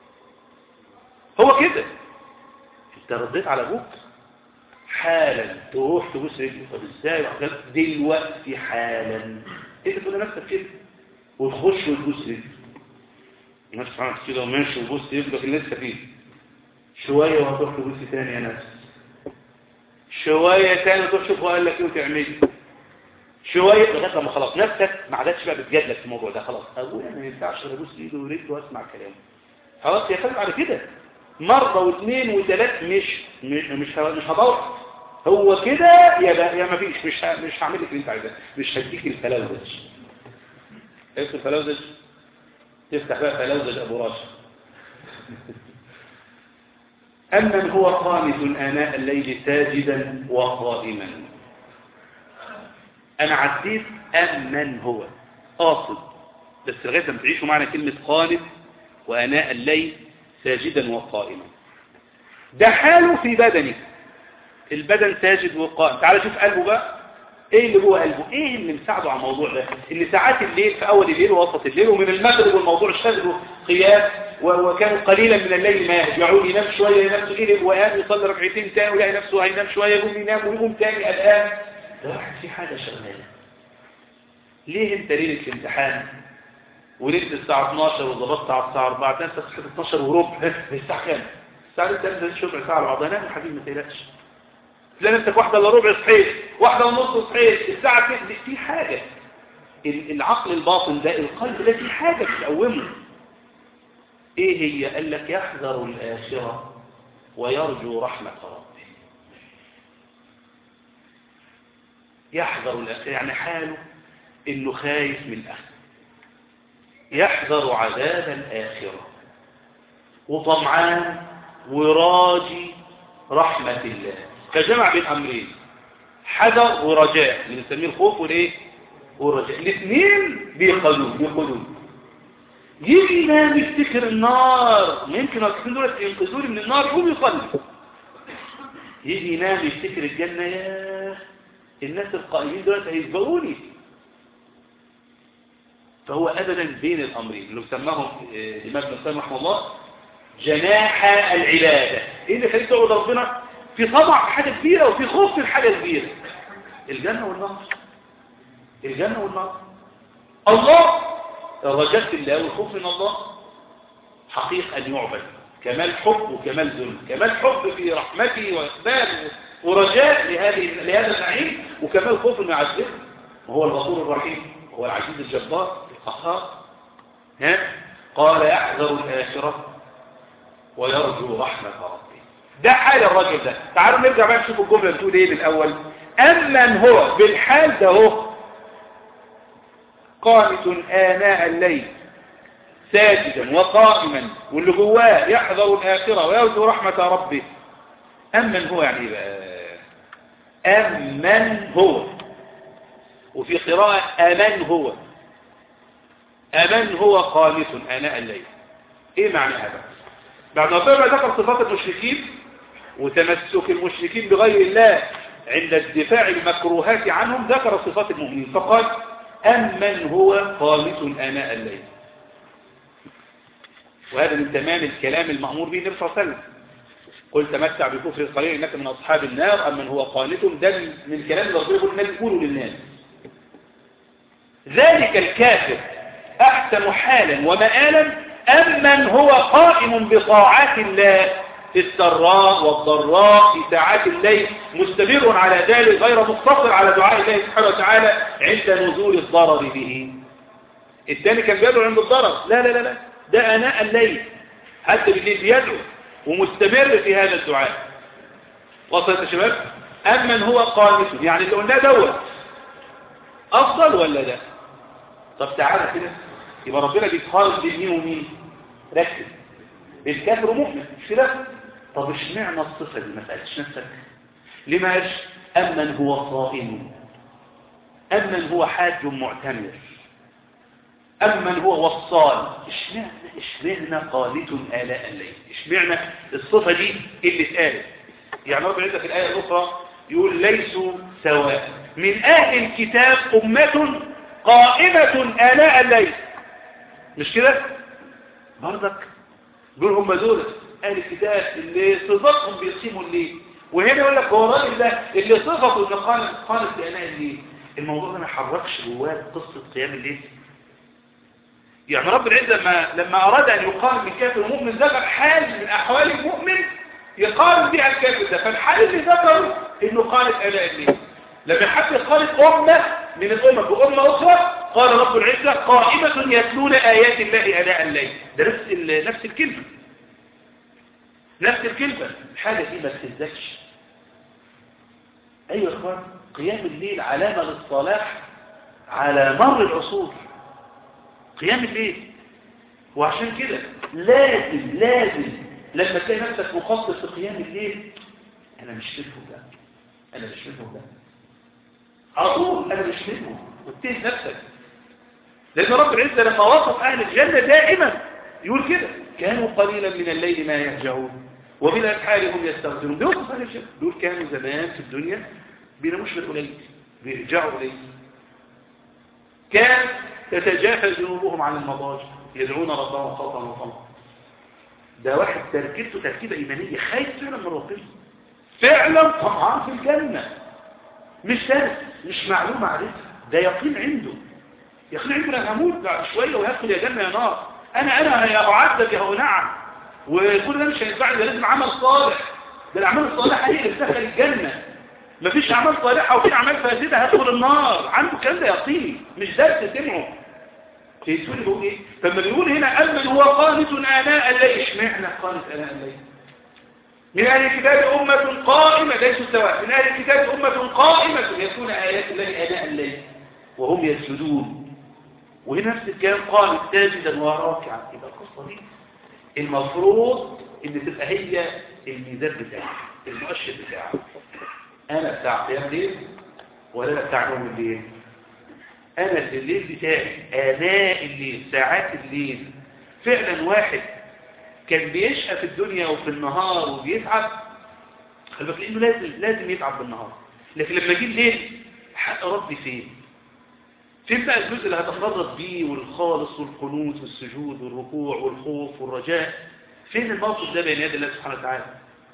هو كده انت رديت على ابوك حالا تروح تبوس رجلك طب ازاي دلوقتي حالا انت تقول لنفسك كده وتخش وتبوس رجلك الناس عملت كده وماشي وبص يبقى اللي لسه فيه شوية وهتروح تبص تاني يا ناس شوية تاني تروح تشوف قال لك ايه وتعمل شوية لغاية لما خلاص نفسك ما عادتش بقى بتجادلك في الموضوع ده خلاص ابويا ما ينفعش ابوس ايده ورجله واسمع كلامه خلاص يا فندم على كده مرة واثنين وثلاث مش مش مش مش هدور هو كده يا بقى يا ما فيش مش مش هعمل لك اللي انت عايزاه مش هديك الفلاوزج ايه الفلاوزج تفتح بقى فلوزج أبو راشد أمن هو قانت آناء الليل ساجدا وقائما أنا عديت أمن هو قاصد بس لغاية ما تعيشوا معنى كلمة قانت وأناء الليل ساجدا وقائما ده حاله في بدنه البدن ساجد وقائم تعال شوف قلبه بقى ايه اللي جوه قلبه ايه اللي مساعده على الموضوع ده ان ساعات الليل في اول الليل ووسط الليل ومن المغرب والموضوع شغله قيام وكانوا قليلا من الليل ما يرجعون ينام شويه ينام تقيل وقام يصلي ركعتين تاني ويلاقي نفسه هينام شويه يقوم ينام ويقوم تاني الان ده واحد في حاجه شغاله ليه انت ليله الامتحان وليله الساعه 12 وظبطت على الساعه 4 تنسى تصحى 12 وربع الساعه كام الساعه 3 تنزل ربع ساعه على بعضها نام يا حبيبي ما تقلقش تلاقي نفسك واحدة الا ربع صحيت واحدة ونص صحيت الساعة تقلق في حاجة العقل الباطن ده القلب ده في حاجة بتقومه ايه هي قال لك يحذر الآخرة ويرجو رحمة ربه يحذر الآخرة يعني حاله انه خايف من الآخرة يحذر عذاب الآخرة وطمعان وراجي رحمة الله فجمع بين امرين حذر ورجاء اللي بنسميه الخوف والايه والرجاء الاثنين بيقلون بيقلون يجي ينام يفتكر النار ممكن الاثنين دول ينقذوني من النار يقوم يصلي يجي ينام يفتكر الجنه يا الناس القائمين دول هيسبقوني فهو ابدا بين الامرين اللي سماهم الامام ابن القيم رحمه الله جناح العباده ايه اللي خليك تعبد ربنا في طمع في حاجة كبيرة وفي خوف من حاجة كبيرة الجنة والنار الجنة والنار الله الرجاء في الله والخوف من الله حقيق أن يعبد كمال حب وكمال ذل كمال حب في رحمته وإقبال ورجاء لهذه لهذا النعيم وكمال خوف انه يعذبه وهو الغفور الرحيم وهو العزيز الجبار القهار ها قال يحذر الآخرة ويرجو رحمة ربه ده حال الراجل ده تعالوا نرجع بقى نشوف الجملة بتقول ايه بالاول امن هو بالحال ده هو قانت آناء الليل ساجدا وقائما واللي جواه يحذر الآخرة ويرجو رحمة ربه أمن هو يعني بقى أمن هو وفي قراءة أمن هو أمن هو قانت آناء الليل ايه معنى هذا بعد ما ربنا ذكر صفات المشركين وتمسك المشركين بغير الله عند الدفاع المكروهات عنهم ذكر صفات المؤمنين فقال أمن هو قانت آناء الليل وهذا من تمام الكلام المأمور به النبي صلى الله عليه وسلم قل تمتع بكفر القليل انك من اصحاب النار امن هو قانت ده من الكلام اللي ربنا يقول النبي يقوله للناس ذلك الكافر احسن حالا ومآلا امن هو قائم بطاعات الله في السراء والضراء في ساعات الليل مستمر على ذلك غير مقتصر على دعاء الله سبحانه وتعالى عند نزول الضرر به الثاني كان بيدعو عند الضرر لا لا لا لا ده اناء الليل حتى بالليل بيدعو ومستمر في هذا الدعاء وصلت يا شباب أمن هو قانت يعني اللي قلناه دوت أفضل ولا ده طب تعالى كده يبقى ربنا بيتخارج بين مين ومين ركز الكافر ومؤمن مش كده طب اشمعنى الصفة دي ما سألتش نفسك لما قالش أمن هو صائم أمن هو حاج معتمر أمن هو وصال اشمعنى اشمعنى قانت آلاء الليل اشمعنى الصفة دي اللي اتقالت يعني رب العزة في الآية الأخرى يقول ليسوا سواء من أهل الكتاب أمة قائمة آلاء الليل مش كده برضك دول هم دول أهل الكتاب اللي صفتهم بيقيموا الليل وهنا يقول لك هو الراجل ده اللي صفته انه قانت قانت بآلاء الليل الموضوع ده ما يحركش جواه قصة قيام الليل يعني رب العزة لما, لما أراد أن يقارن من كافر ومؤمن ذكر حال من أحوال المؤمن يقارن بها الكافر ده فالحال اللي ذكره إنه قالت ألاء الليل لما حب يقارن أمة من الأمة بأمة أخرى قال رب العزة قائمة يتلون آيات الله ألاء الليل ده نفس نفس الكلمة نفس الكلمة الحالة دي ما تهزكش أيوة يا إخوان قيام الليل علامة للصلاح على مر العصور قيام الليل وعشان كده لازم لازم لما تلاقي نفسك مخصص في قيام الليل انا مش منهم ده انا مش منهم ده على طول انا مش منهم واتهم نفسك لأن رب العزة لما وصف أهل الجنة دائما يقول كده كانوا قليلا من الليل ما يهجعون وبالأسحار هم يستغفرون بيوصف أهل الجنة دول كانوا زمان في الدنيا بيناموش بالقليل بيرجعوا قليل كان تتجافى جنوبهم عن المضاجع يدعون ربهم خوفا وطمعا ده واحد تركيبته تركيبه ايمانيه خايف فعلا من ربنا فعلا طمعان في الجنه مش سنة مش معلومه عارفها ده يقين عنده يقين عنده انا هموت بعد شويه وهدخل يا جنه يا نار انا انا يا اعذب يا نعم وكل ده مش هينفعني ده لازم عمل صالح ده الاعمال الصالحه هي اللي بتدخل الجنه مفيش اعمال صالحه وفي اعمال فاسده هدخل النار عنده كلام ده يقين مش درس سمعه فهمتوني بيقول ايه فلما بيقول هنا امن هو قانت اناء الليل اشمعنى قانت اناء الليل من اهل الكتاب امه قائمه ليسوا سواء من اهل الكتاب امه قائمه يكون ايات الله اناء الليل وهم يسجدون وهنا نفس الكلام قال ساجدا وراكعا يبقى القصه دي المفروض ان تبقى هي الميزان بتاعك المؤشر بتاعك انا بتاع قيام ليل ولا انا بتاع نوم الليل انا في الليل بتاعي اناء الليل ساعات الليل فعلا واحد كان بيشقى في الدنيا وفي النهار وبيتعب خلي بالك لانه لازم لازم يتعب بالنهار لكن لما يجي الليل حق ربي فين فين بقى الجزء اللي هتفرد بيه والخالص والقنوت والسجود والركوع والخوف والرجاء فين الموقف ده بين يد الله سبحانه وتعالى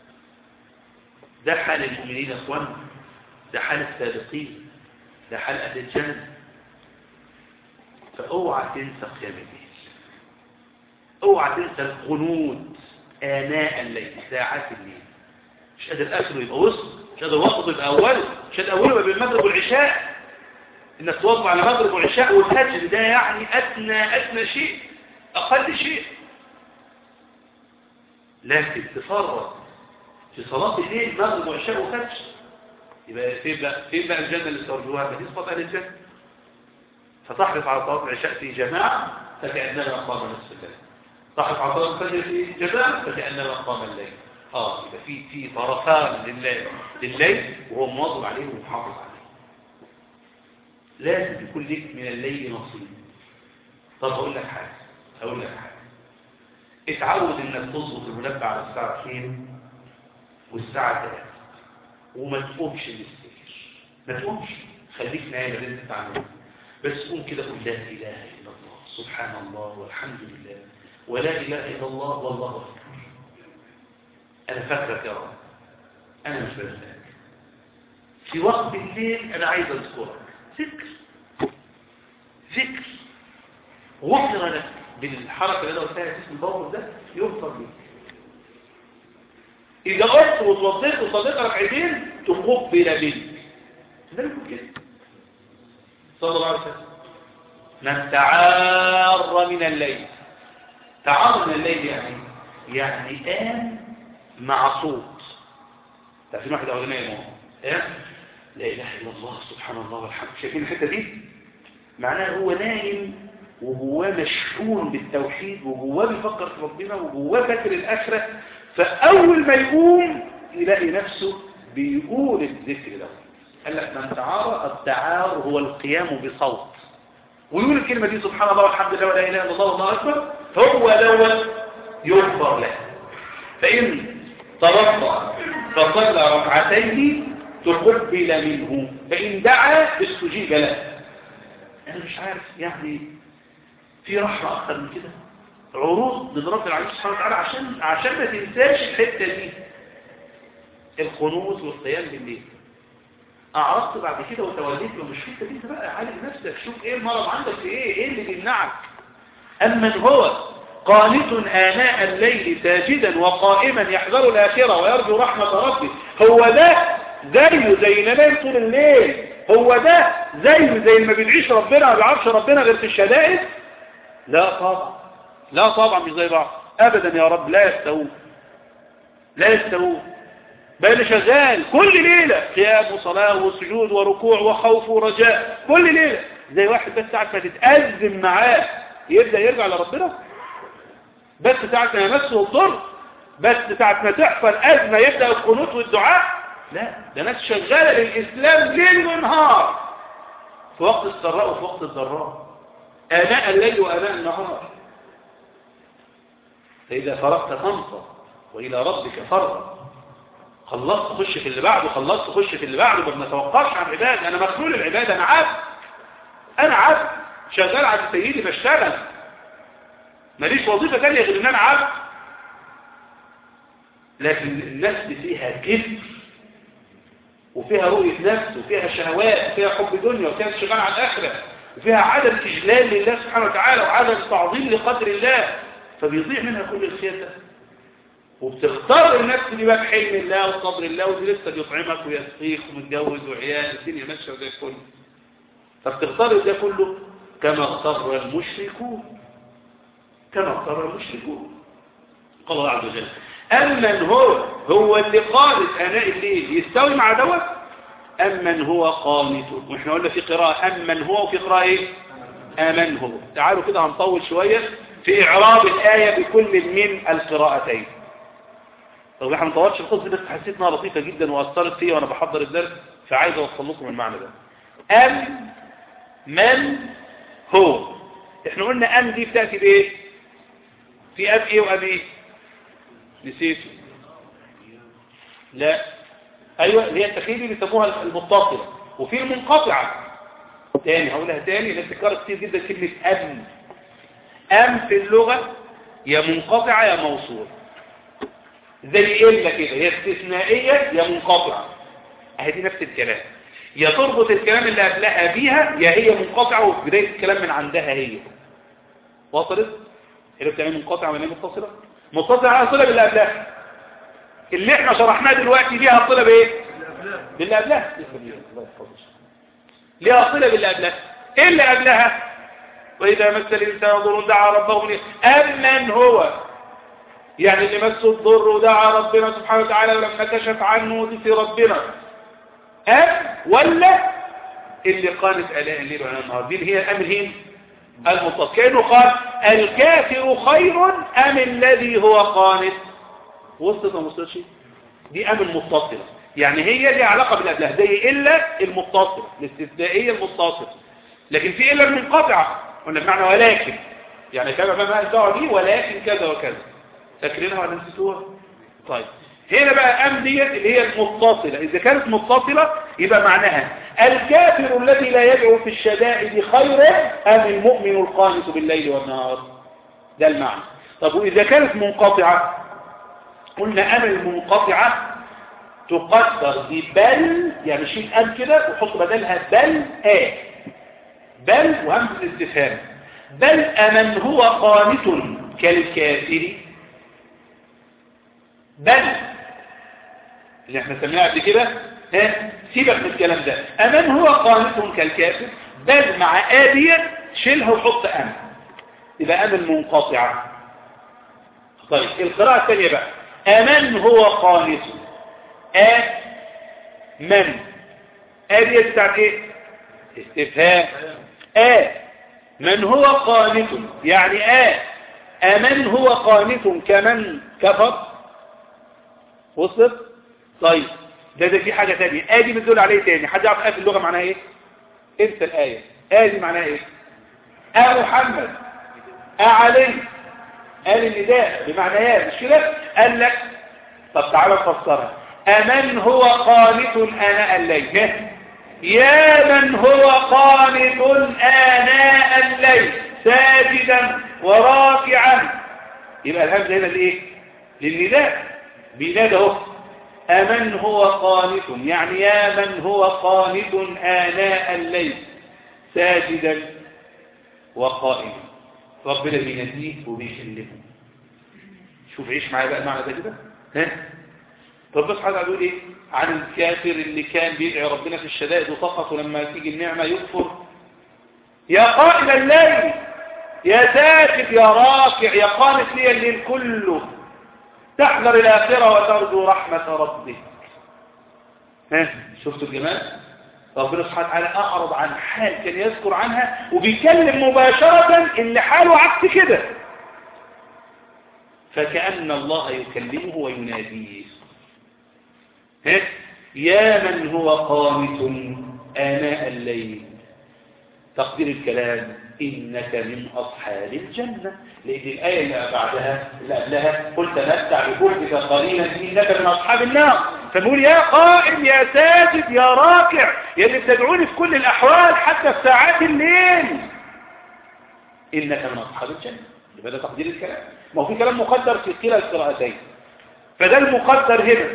ده حال المؤمنين يا اخوان ده حال السابقين ده حال اهل الجنه فاوعى تنسى قيام الليل اوعى تنسى القنوت اناء الليل ساعات الليل مش قادر اخره يبقى وسط مش قادر وسطه يبقى اوله مش قادر اوله يبقى بين المغرب والعشاء انك توضع على مغرب وعشاء والفجر ده يعني ادنى ادنى شيء اقل شيء لكن تفرط في صلاة الليل مغرب وعشاء وفجر يبقى فين بقى فين بقى الجنة اللي ترجوها ما دي صفات اهل الجنة فتحرص على صلاة العشاء في جماعة فكأنما قام نصف الليل تحرص على صلاة الفجر في جماعة فكأنما قام الليل اه يبقى في في طرفان لله لليل وهو مواظب عليه ومحافظ عليه لازم يكون لك من الليل نصيب طب اقول لك حاجه اقول لك حاجه اتعود انك تظبط المنبه على الساعه 2 والساعه 3 وما تقومش للسير ما تقومش خليك نايم اللي انت تعمله بس قوم كده قول لا اله الا الله سبحان الله والحمد لله ولا اله الا الله والله اكبر انا فاكرك يا رب انا مش بنساك في وقت الليل انا عايز اذكرك ذكر ذكر غفر لك بالحركة اللي انا قلتها اسم البوض ده يغفر لك إذا قلت وتوضيت وصديق ركعتين تقبل منك ده يكون كده صلى الله عليه وسلم من تعار من الليل تعار من الليل يعني يعني قام مع صوت تعرفين واحد أغنية ما إيه؟ لا إله إلا الله سبحان الله والحمد شايفين الحتة دي معناها هو نايم وجواه مشحون بالتوحيد وجواه بيفكر في ربنا وجواه فاكر الآخرة فأول ما يقوم يلاقي نفسه بيقول الذكر ده قال لك من تعار التعار هو القيام بصوت ويقول الكلمة دي سبحان الله والحمد لله ولا إله إلا الله والله أكبر هو دوت يغفر له فإن توضأ فصلى ركعتين تقبل منه فإن دعا استجيب له أنا مش عارف يعني في رحمة أكثر من كده عروض لرب العالمين سبحانه وتعالى عشان عشان ما تنساش الحتة دي القنوت والقيام بالليل أعرضت بعد كده وتوليت ومش في انت بقى عالج نفسك شوف ايه المرض عندك في ايه ايه اللي بيمنعك أما هو قانت آناء الليل ساجدا وقائما يحذر الآخرة ويرجو رحمة ربه هو ده زيه زي ننام طول الليل هو ده زيه زي ما بنعيش ربنا ما بيعرفش ربنا غير في الشدائد لا طبعا لا طبعا مش زي بعض ابدا يا رب لا يستوون لا يستوون بل شغال كل ليلة قيام وصلاة وسجود وركوع وخوف ورجاء كل ليلة زي واحد بس ساعة ما تتأزم معاه يبدأ يرجع لربنا بس ساعة ما يمسه الضر بس ساعة ما تحصل أزمة يبدأ القنوت والدعاء لا ده ناس شغالة للإسلام ليل ونهار في وقت السراء وفي وقت الضراء آناء الليل وآناء النهار فإذا فرغت فانصب وإلى ربك فرغ خلصت خش في اللي بعده خلصت خش في اللي بعده ما نتوقفش عن عباد أنا مخلول العباد أنا عبد أنا عبد شغال عند سيدي بشتغل ماليش وظيفة تانية غير إن أنا عبد لكن النفس فيها كبر وفيها رؤية نفس وفيها شهوات وفيها حب دنيا وفيها انشغال عن الآخرة وفيها عدم إجلال لله سبحانه وتعالى وعدم تعظيم لقدر الله فبيضيع منها كل الخير ده وبتختار النفس دي بقى بحلم الله وصبر الله ودي لسه بيطعمك ويسقيك ومتجوز وعيال الدنيا ماشيه زي الفل فبتختار ده كله كما اختار المشركون كما اختار المشركون قال الله عز وجل أمن هو هو اللي قانت أناء الليل يستوي مع دوت أمن هو قانت وإحنا قلنا في قراءة أمن هو وفي قراءة إيه أمن هو تعالوا كده هنطول شوية في إعراب الآية بكل من القراءتين طب احنا ما طولتش القصة بس حسيت انها لطيفة جدا وأثرت فيا وأنا بحضر الدرس فعايز أوصل لكم المعنى ده أم من هو احنا قلنا أم دي بتأتي بإيه في أم إيه وأم إيه نسيته لا أيوة اللي هي التخيل اللي بيسموها المتصلة وفي المنقطعة تاني هقولها تاني لأن تكرر كتير جدا كلمة أم أم في اللغة يا منقطعة يا موصول زي إلا كده هي استثنائية يا منقطعة اهي دي نفس الكلام يا تربط الكلام اللي قبلها بيها يا هي منقطعة وبداية الكلام من عندها هي وصلت؟ اللي بتعمل منقطعة ولا متصلة؟ متصلة على صلة باللي قبلها اللي احنا شرحناه دلوقتي ليها صلة بايه؟ باللي قبلها ليها صلة باللي قبلها ايه اللي قبلها؟ وإذا مس الإنسان ضر دعا ربه منه أمن هو يعني اللي مسه الضر ودعا ربنا سبحانه وتعالى ولما كشف عنه ودسي ربنا أم ولا اللي قالت ألاء الليل وأنا النهار دي اللي هي أم الهين المتصل كأنه قال الكافر خير أم الذي هو قانت وصلت ما وصلتش دي أم المتصلة يعني هي دي علاقة بالأبله زي إلا المتصل الاستثنائية المتصل لكن في إلا المنقطعة قلنا بمعنى ولكن يعني كما ما الدعوة دي ولكن كذا وكذا فاكرينها ولا نسيتوها طيب هنا بقى أم ديت اللي هي المتصلة إذا كانت متصلة يبقى معناها الكافر الذي لا يدعو في الشدائد خير أم المؤمن القانت بالليل والنهار ده المعنى طب وإذا كانت منقطعة قلنا أم المنقطعة تقدر ببل يعني شيل أم كده وحط بدلها بل آه بل وهمزة الاستفهام بل أمن هو قانت كالكافر بل اللي احنا سمعناه قبل كده ها سيبك من الكلام ده أمن هو قانت كالكافر بل مع آدية شيلها وحط أم يبقى أم المنقطعة طيب القراءة الثانية بقى أمن هو قانت آ من آدية بتاعت ايه استفهام آ من هو قانت يعني آ أمن هو قانت كمن كفر وصلت طيب ده ده في حاجة تانية آدي بتدل عليه تاني حد يعرف آه في اللغة معناها ايه انت الآية آدي معناها ايه آه محمد آه علي قال النداء بمعنى يا مش كده قال لك طب تعالى نفسرها أمن هو قانت آناء الليل يا من هو قانت آناء الليل ساجدا وراكعا يبقى الهمزة هنا لإيه للنداء بينادى اهو أمن هو قانت يعني يا من هو قانت آناء الليل ساجدا وقائما ربنا بيناديه وبيكلمه شوف عيش معايا بقى المعنى ده كده ها طب بس حاجة يقول ايه عن الكافر اللي كان بيدعي ربنا في الشدائد وسقط ولما تيجي النعمة يكفر يا قائم الليل يا ساكت يا راكع يا قانت لي الليل كله تحذر الآخرة وترجو رحمة ربك ها شفتوا الجمال ربنا سبحانه وتعالى أعرض عن حال كان يذكر عنها وبيكلم مباشرة اللي حاله عكس كده فكأن الله يكلمه ويناديه ها يا من هو قانت آناء الليل تقدير الكلام إنك من أصحاب الجنة لأن الآية اللي بعدها اللي قبلها قل تمتع بكفرك قليلا إنك من أصحاب النار فبقول يا قائم يا ساجد يا راكع يا اللي بتدعوني في كل الأحوال حتى في ساعات الليل إنك من أصحاب الجنة يبقى ده تقدير الكلام ما هو في كلام مقدر في كلا القراءتين فده المقدر هنا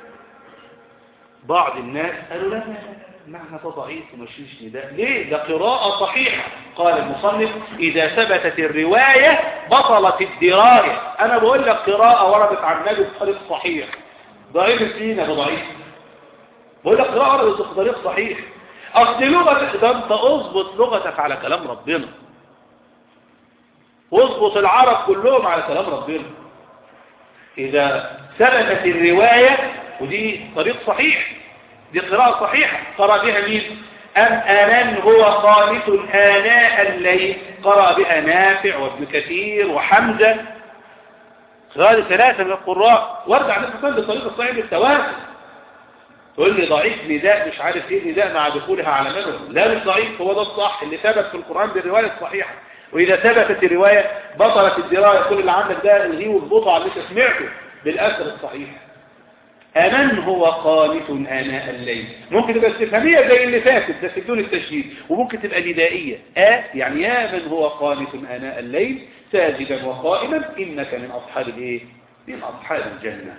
بعض الناس قالوا لا لا لا معنى ده ضعيف ومشيش نداء ليه ده قراءة صحيحة قال المصنف إذا ثبتت الرواية بطلت الدراية أنا بقول لك قراءة وردت عن النبي بطريق صحيح ضعيف الدين ده ضعيف بقول لك قراءة وردت بطريق صحيح أصل لغة ده أنت أضبط لغتك على كلام ربنا واضبط العرب كلهم على كلام ربنا إذا ثبتت الرواية ودي طريق صحيح دي قراءة صحيحة قرأ بها مين أم أمن هو قانت آناء الليل قرأ بها نافع وابن كثير وحمزة هذه ثلاثة من القراء وارجع نفسك بالطريق الصحيح بالتوازن تقول لي ضعيف نداء مش عارف ايه نداء مع دخولها على منه لا مش ضعيف هو ده الصح اللي ثبت في القرآن بالرواية الصحيحة وإذا ثبتت الرواية بطلت الدراية كل اللي عندك ده الهي والبطع اللي انت سمعته بالأثر الصحيح أمن هو قانت آناء الليل ممكن تبقى استفهامية زي اللي فاتت بس بدون التشديد وممكن تبقى ندائية آ يعني يا من هو قانت آناء الليل ساجدا وقائما إنك من أصحاب الإيه؟ من أصحاب الجنة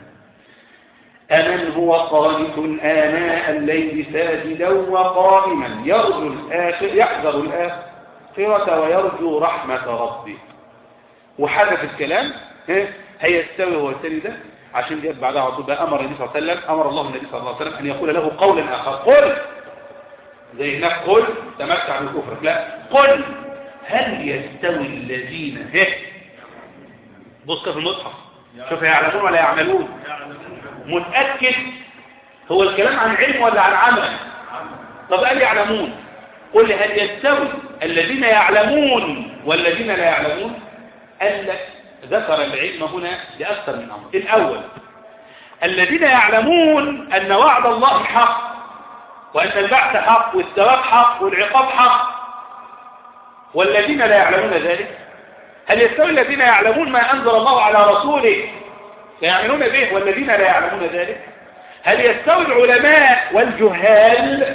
أمن هو قانت آناء الليل ساجدا وقائما يرجو الآخر يحذر الآخرة ويرجو رحمة ربه وحدث الكلام هيستوي هو الثاني ده عشان جاءت بعدها على طول بقى امر النبي صلى الله عليه وسلم امر الله النبي صلى الله عليه وسلم ان يقول له قولا اخر قل زي هناك قل تمتع بكفرك لا قل هل يستوي الذين هه بص في المصحف شوف يعلمون ولا يعملون متاكد هو الكلام عن علم ولا عن عمل طب قال يعلمون قل هل يستوي الذين يعلمون والذين لا يعلمون قال لك ذكر العلم هنا لأكثر من أمر الأول الذين يعلمون أن وعد الله حق وأن البعث حق والثواب حق والعقاب حق والذين لا يعلمون ذلك هل يستوي الذين يعلمون ما أنزل الله على رسوله فيعملون به والذين لا يعلمون ذلك هل يستوي العلماء والجهال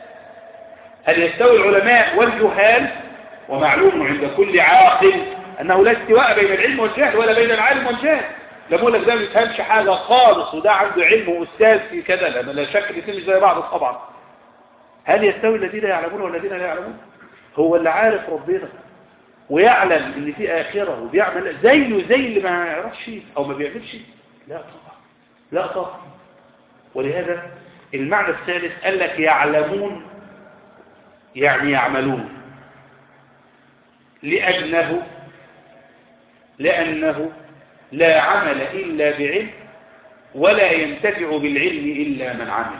هل يستوي العلماء والجهال ومعلوم عند كل عاقل أنه لا استواء بين العلم والجهل ولا بين العالم والجهل لا بقول لك ده ما بيفهمش حاجة خالص وده عنده علم وأستاذ في كذا لأن لا شك الاثنين مش زي بعض طبعا هل يستوي الذين يعلمون والذين لا يعلمون هو اللي عارف ربنا ويعلم ان في آخرة وبيعمل زيه زي اللي ما يعرفش أو ما بيعملش لا طبعا لا طبعا ولهذا المعنى الثالث قال لك يعلمون يعني يعملون لأنه لأنه لا عمل إلا بعلم ولا ينتفع بالعلم إلا من عمل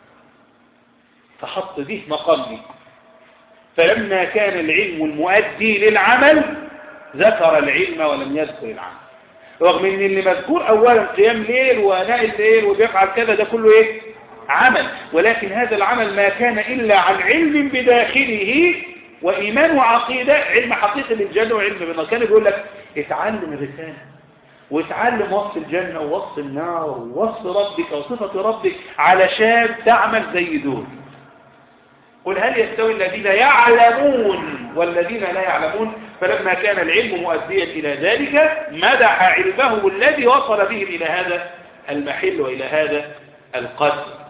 فحط به مقام فلما كان العلم المؤدي للعمل ذكر العلم ولم يذكر العمل رغم ان اللي مذكور اولا قيام ليل واناء الليل وبيفعل كذا ده كله ايه عمل ولكن هذا العمل ما كان الا عن علم بداخله وإيمان وعقيدة علم حقيقي للجنة وعلم بالنار كان يقول لك اتعلم الرسالة واتعلم وصف الجنة ووصف النار ووصف ربك وصفة ربك علشان تعمل زي دول قل هل يستوي الذين يعلمون والذين لا يعلمون فلما كان العلم مؤديا إلى ذلك مدح علمه الذي وصل بهم إلى هذا المحل وإلى هذا القدر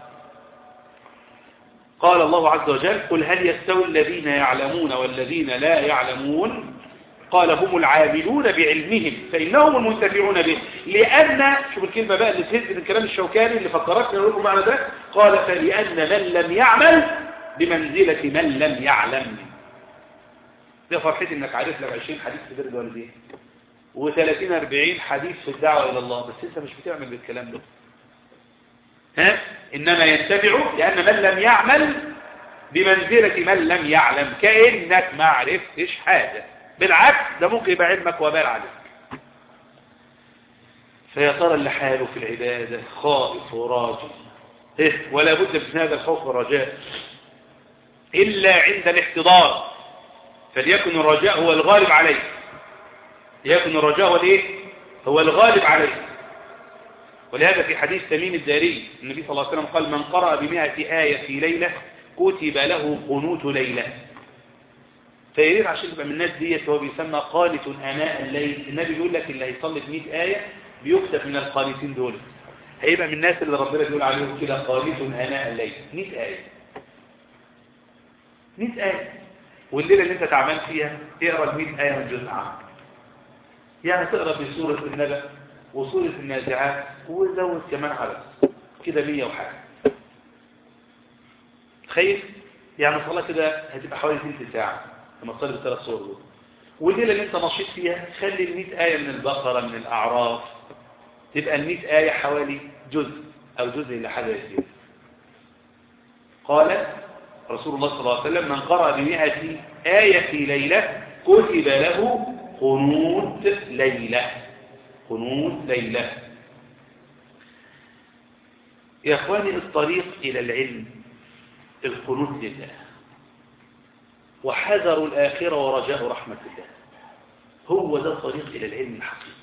قال الله عز وجل قل هل يستوي الذين يعلمون والذين لا يعلمون قال هم العاملون بعلمهم فإنهم المنتفعون به لأن شوف الكلمة بقى اللي تهز من كلام الشوكاني اللي فكرتنا نقول لكم معنى ده قال فلأن من لم يعمل بمنزلة من لم يعلم ده فرحتي انك عارف لك 20 حديث في بر الوالدين و30 40 حديث في الدعوة إلى الله بس انت مش بتعمل بالكلام ده ها إنما ينتفع لأن من لم يعمل بمنزلة من لم يعلم كأنك ما عرفتش حاجة بالعكس ده ممكن يبقى علمك وبال عليك فيا ترى اللي حاله في العبادة خائف وراجل إيه ولا بد من هذا الخوف والرجاء إلا عند الاحتضار فليكن الرجاء هو الغالب عليه ليكن الرجاء هو الايه هو الغالب عليه ولهذا في حديث تميم الداري النبي صلى الله عليه وسلم قال من قرأ بمئة آية في ليلة كتب له قنوت ليلة فيريد عشان يبقى من الناس ديت هو بيسمى قانت آناء الليل النبي بيقول لك اللي هيصلي ب 100 آية بيكتب من القانتين دول هيبقى من الناس اللي ربنا بيقول عليهم كده قانت آناء الليل 100 آية 100 آية والليلة اللي انت تعبان فيها اقرا ال 100 آية من جزء عام يعني تقرا بسورة النبأ وسورة النازعات وزود كمان على كده 100 وحاجة تخيل يعني الصلاة كده هتبقى حوالي ثلث ساعة لما تصلي بالثلاث صور دول والليلة اللي انت نشيط فيها خلي ال 100 آية من البقرة من الأعراف تبقى ال 100 آية حوالي جزء أو جزء إلى حاجة يسير قال رسول الله صلى الله عليه وسلم من قرأ بمئة آية في ليلة كتب له قنوت ليلة قنوت ليلة يا أخواني الطريق إلى العلم القنوت لله وحذر الآخرة ورجاء رحمة الله هو ده الطريق إلى العلم الحقيقي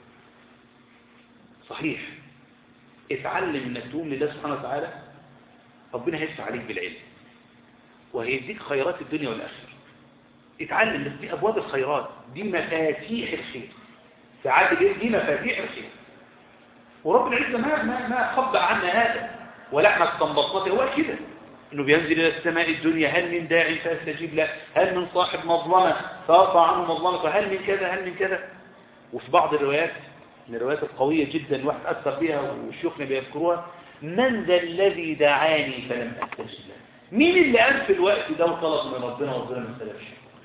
صحيح اتعلم انك تقوم لله سبحانه وتعالى ربنا هيدفع عليك بالعلم وهيديك خيرات الدنيا والآخرة اتعلم بس دي أبواب الخيرات دي مفاتيح الخير ساعات دي مفاتيح الخير ورب العزة ما ما ما خبأ عنا هذا ولا احنا استنبطناه هو كده انه بينزل الى السماء الدنيا هل من داع فاستجيب له هل من صاحب مظلمه فاقطع عنه مظلمته هل من كذا هل من كذا وفي بعض الروايات من الروايات القويه جدا الواحد اثر بها وشيوخنا بيذكروها من ذا الذي دعاني فلم استجب له مين اللي قال في الوقت ده وطلب من ربنا وربنا ما استجابش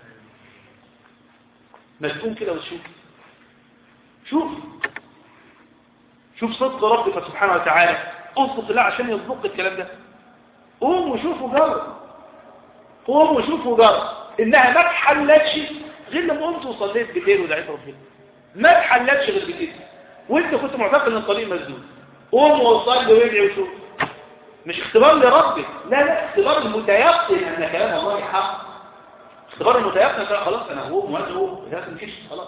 ما تقوم كده وتشوف شوف شوف صدق ربك سبحانه وتعالى اصدق الله عشان يصدق الكلام ده قوم وشوف وجرب قوم وشوف وجرب انها ما اتحلتش غير لما قمت وصليت بالليل ودعيت ربنا ما اتحلتش غير بكده وانت كنت معتقد ان الطريق مسدود قوم وصلي وادعي وشوف مش اختبار لربك لا لا اختبار المتيقن ان كلام الله حق اختبار المتيقن خلاص انا هو وادعو لا تمشيش خلاص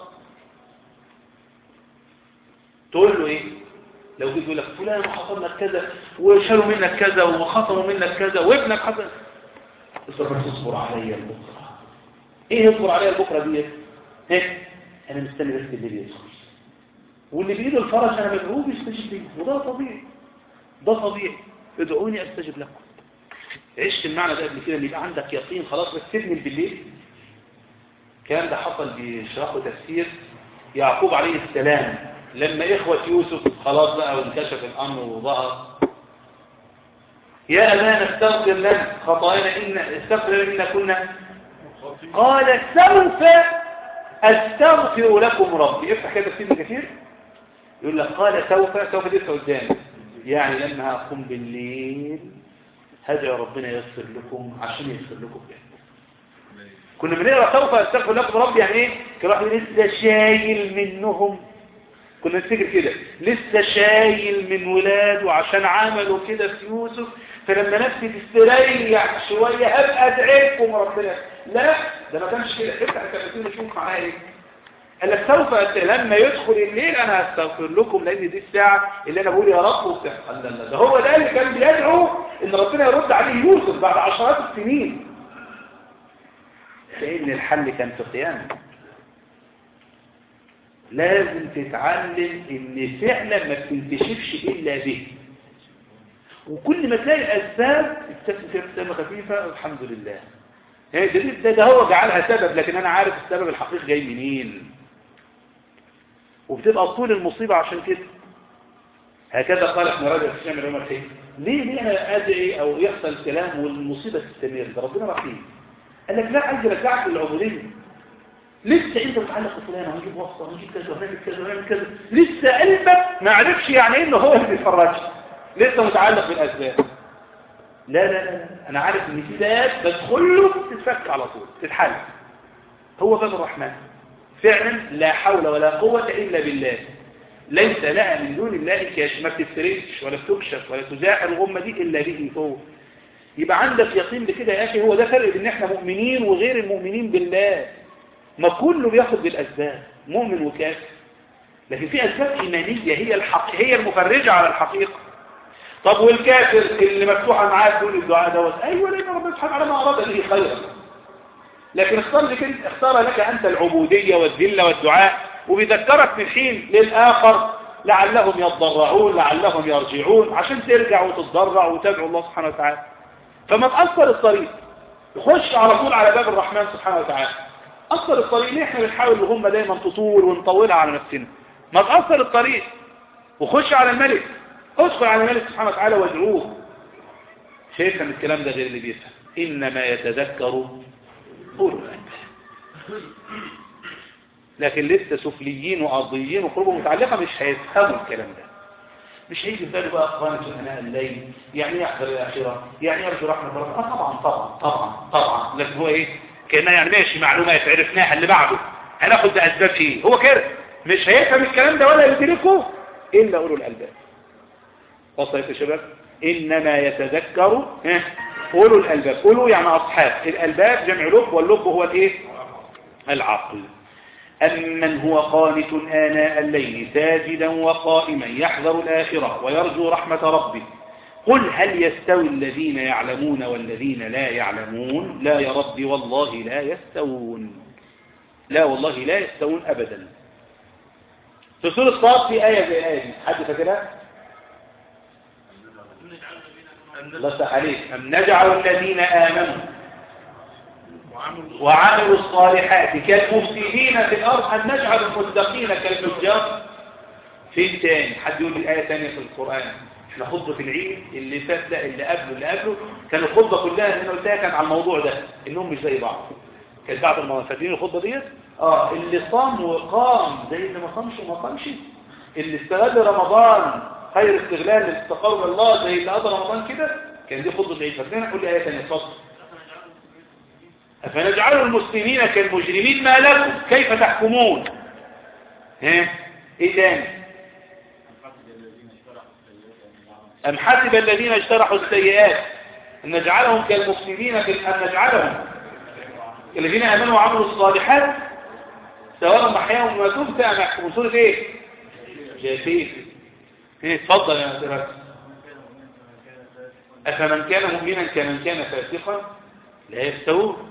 تقول له ايه لو جيت يقول لك فلان حصل لك كذا وشالوا منك كذا وخصموا منك كذا وابنك حصل اصبر تصبر عليا البكره ايه اصبر عليا البكره دي ايه انا مستني بس الليل يدخل واللي بايده الفرج انا مدعوه بيستجيب لي وده طبيعي ده طبيعي ادعوني استجب لكم عشت المعنى ده قبل كده ان يبقى عندك يقين خلاص بس سيبني بالليل الكلام ده حصل بشرحه تفسير يعقوب عليه السلام لما إخوة يوسف خلاص بقى وانكشف الأمر وظهر يا أبانا استغفر لنا خطايانا إن استغفر لنا إن كنا قال سوف أستغفر لكم ربي افتح كده تفسير كثير يقول لك قال سوف سوف دي قدامي يعني لما أقوم بالليل هدعو ربنا يغفر لكم عشان يغفر لكم يعني. كنا بنقرا سوف استغفر لكم ربي يعني ايه كان واحد لسه شايل منهم كنا نفتكر كده لسه شايل من ولاده عشان عملوا كده في يوسف فلما نفسي تستريح شوية هبقى ادعيكم ربنا لا ده ما كانش كده افتح الكلمتين وشوف معايا ايه قال لك سوف لما يدخل الليل انا هستغفر لكم لان دي الساعة اللي انا بقول يا رب وبتاع قال لا ده هو ده اللي كان بيدعو ان ربنا يرد عليه يوسف بعد عشرات السنين لان الحل كان في قيامه لازم تتعلم ان فعلا ما بتنتشفش الا به وكل ما تلاقي الاسباب تكتسب ابتسامه خفيفه الحمد لله يعني ده, ده, ده هو جعلها سبب لكن انا عارف السبب الحقيقي جاي منين وبتبقى طول المصيبه عشان كده هكذا قال ابن رجب في شامل عمر حين ليه ليه انا ادعي او يحصل كلام والمصيبه تستمر ده ربنا رحيم قال لك لا عايز يرجعك للعبوديه لسه انت متعلق بفلان وهنجيب وصفه وهنجيب كذا وهنعمل كذا وهنعمل كذا لسه قلبك ما عرفش يعني ايه انه هو اللي بيفرجك لسه متعلق بالاسباب لا لا لا انا عارف ان في باب بدخل له تتفك على طول تتحل هو باب الرحمن فعلا لا حول ولا قوه الا بالله ليس لها من دون الله كاش ما بتفتريش ولا بتكشف ولا تزاح الغمه دي الا به هو يبقى عندك يقين بكده يا أخي هو ده فرق بين احنا مؤمنين وغير المؤمنين بالله ما كله بياخد بالأسباب مؤمن وكافر لكن في أسباب إيمانية هي الحق هي المفرجة على الحقيقة طب والكافر اللي مفتوحة معاه تقول الدعاء دوت أيوة لأن ربنا سبحانه وتعالى ما أراد به خيرا لكن اختار لك انت اختار لك أنت العبودية والذلة والدعاء وبيذكرك من حين للآخر لعلهم يتضرعون لعلهم يرجعون عشان ترجع وتتضرع وتدعو الله سبحانه وتعالى فما تأثر الطريق خش على طول على باب الرحمن سبحانه وتعالى أثر الطريق ليه احنا بنحاول ان هم دايما تطول ونطولها على نفسنا ما تأثر الطريق وخش على الملك ادخل على الملك سبحانه وتعالى وادعوه شايفها من الكلام ده غير اللي بيفهم إنما يتذكر أولو الألباب لكن لسه سفليين وأرضيين وقلوبهم متعلقة مش هيفهموا الكلام ده مش هيجي في باله بقى اخواني سبحانه الليل يعني يحضر الاخره يعني يرجو رحمه ربنا آه طبعا طبعا طبعا طبعا لكن هو ايه كانها يعني ماشي معلومات عرفناها اللي بعده هناخد باسباب ايه هو كده مش هيفهم الكلام ده ولا يدركه الا اولو الالباب وصلت يا شباب انما يتذكر ها اولو الالباب اولو يعني اصحاب الالباب جمع لب واللب هو الايه العقل أمن هو قانت آناء الليل ساجدا وقائما يحذر الآخرة ويرجو رحمة ربه قل هل يستوي الذين يعلمون والذين لا يعلمون لا يا ربي والله لا يستوون لا والله لا يستوون أبدا في سورة صاد في آية زي الآية دي حد فاكرها؟ الله عليك أم نجعل الذين آمنوا وعملوا الصالحات كالمفسدين في الأرض أن نجعل المتقين كالفجار فين تاني حد يقول لي آية تانية في القرآن احنا خطبة العيد اللي فات ده اللي قبله اللي قبله كان الخطبة كلها اللي انا قلتها كانت على الموضوع ده انهم مش زي بعض كانت بعض المنافقين الخطبة ديت اه اللي صام وقام زي اللي ما صامش وما قامش اللي استغل رمضان خير استغلال للتقرب الله زي اللي قضى رمضان كده كان دي خطبة العيد فاكرين قول لي آية تانية اتفضل أفنجعل المسلمين كالمجرمين ما لكم كيف تحكمون ها ايه تاني أم حسب الذين اجترحوا السيئات أن نجعلهم كالمفسدين في أن نجعلهم الذين آمنوا وعملوا الصالحات سواء محياهم وماتهم أم يحكمون سورة ايه جاثير ايه اتفضل يا سيرات أفمن كان مؤمنا كمن كان فاسقا لا يستوون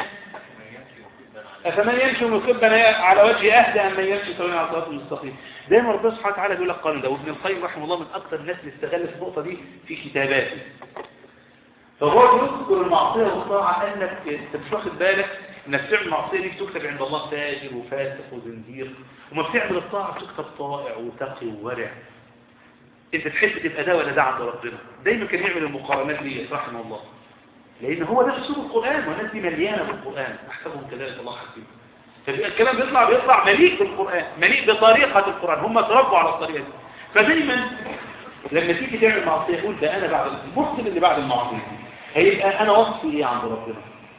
أفمن يمشي مكبا على وجه أهدى أم من يمشي سويا على صراط المستقيم دايما ربنا سبحانه وتعالى بيقول لك قال ده وابن القيم رحمه الله من أكثر الناس اللي استغلت النقطة دي في كتاباته فهو بيذكر المعصية والطاعة أنك أنت مش واخد بالك انك تعمل المعصية دي بتكتب عند الله فاجر وفاسق وزنديق وما بتعمل الطاعة بتكتب طائع وتقي وورع انت تحب تبقى ده ولا ده عند ربنا دايما كان يعمل المقارنات دي رحمه الله لأن هو ده أسلوب القرآن والناس دي مليانة بالقرآن أحسبهم كذلك الله حكيم فالكلام بيطلع بيطلع مليء بالقرآن مليء بطريقة القرآن هم تربوا على الطريقة دي فدايما لما تيجي تعمل معصية قول ده أنا بعد المسلم اللي بعد المعصية هيبقى أنا وصفي إيه عند ربنا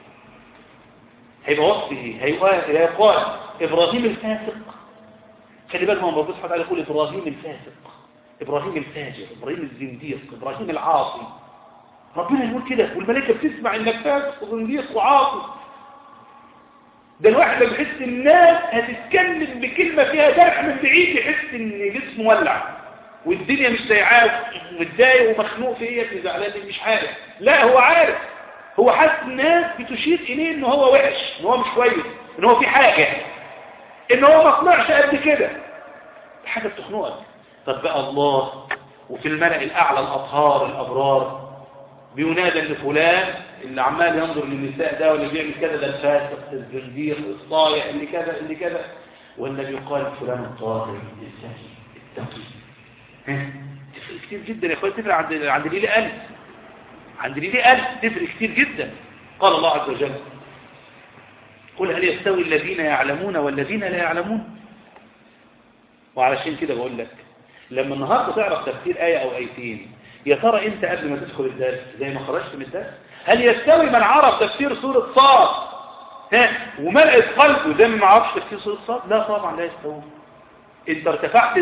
هيبقى وصفي إيه هيبقى يقال إبراهيم الفاسق خلي بالك من ربنا سبحانه وتعالى يقول إبراهيم الفاسق إبراهيم الفاجر إبراهيم الزنديق إبراهيم العاصي ربنا يقول كده والملائكة بتسمع انك فاسق وزنديق وعاصي ده الواحد لما يحس الناس هتتكلم بكلمة فيها جرح من بعيد يحس ان جسمه ولع والدنيا مش سايعاه ومتضايق ومخنوق في ايه يا ابني زعلان مش عارف لا هو عارف هو حاسس الناس بتشير اليه ان هو وحش ان هو مش كويس ان هو في حاجة ان هو ما طلعش قد كده حاجة بتخنقك طب بقى الله وفي الملأ الأعلى الأطهار الأبرار بينادى ان فلان اللي عمال ينظر للنساء ده واللي بيعمل كذا ده الفاسق الزنديق الصايع اللي كذا اللي كذا والنبي يقال فلان الطاهر الزكي التقي تفرق كتير جدا يا اخوان تفرق عند عند ليلي قلب عند ليلي قلب تفرق كتير جدا قال الله عز وجل قل هل يستوي الذين يعلمون والذين لا يعلمون وعلشان كده بقول لك لما النهارده تعرف تفسير آية أو آيتين يا ترى انت قبل ما تدخل الدرس زي ما خرجت من الدرس هل يستوي من عرف تفسير سورة صاد ها وملأت قلبه زي ما عرفش تفسير سورة صاد لا طبعا لا يستوي انت ارتفعت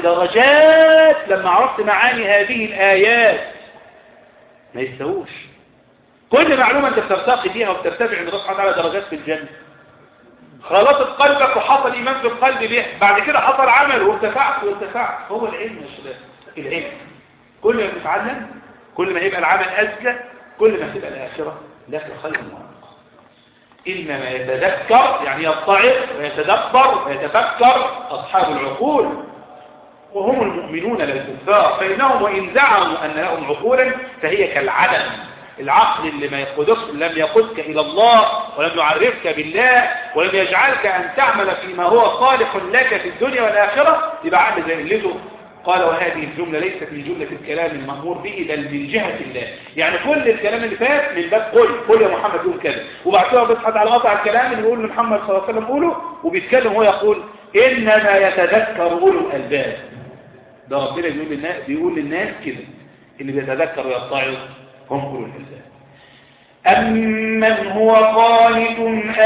درجات لما عرفت معاني هذه الآيات ما يستووش كل معلومة انت بترتقي فيها وبترتفع عند الله سبحانه وتعالى درجات في الجنة خلطت قلبك وحصل ايمان في القلب به بعد كده حصل عمل وارتفعت وارتفعت هو العلم يا شباب العلم كل ما تتعلم كل ما يبقى العمل أزكى كل ما تبقى الآخرة لك خير وأرقى إنما يتذكر يعني يطعر ويتدبر ويتفكر أصحاب العقول وهم المؤمنون لا الكفار فإنهم وإن زعموا أن لهم عقولا فهي كالعدم العقل اللي ما يقودك لم يقودك إلى الله ولم يعرفك بالله ولم يجعلك أن تعمل فيما هو صالح لك في الدنيا والآخرة يبقى عقل زي اللي قال وهذه الجملة ليست من جملة الكلام المأمور به بل من جهة الله يعني كل الكلام اللي فات من باب قل قل يا محمد يقول كذا وبعد كده بيصحى على قطع الكلام اللي بيقول لمحمد صلى الله عليه وسلم قوله وبيتكلم هو يقول إنما يتذكر أولو الألباب ده ربنا بيقول للناس بيقول للناس كده اللي بيتذكر ويتعظ هم أولو الألباب أمن هو قانت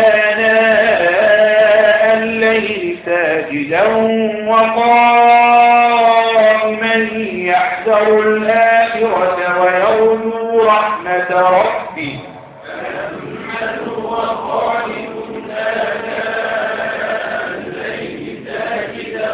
آناء الليل ساجدا وقائما يحذر الآخرة ويرجو رحمة ربه أمن هو قانت آناء الليل ساجدا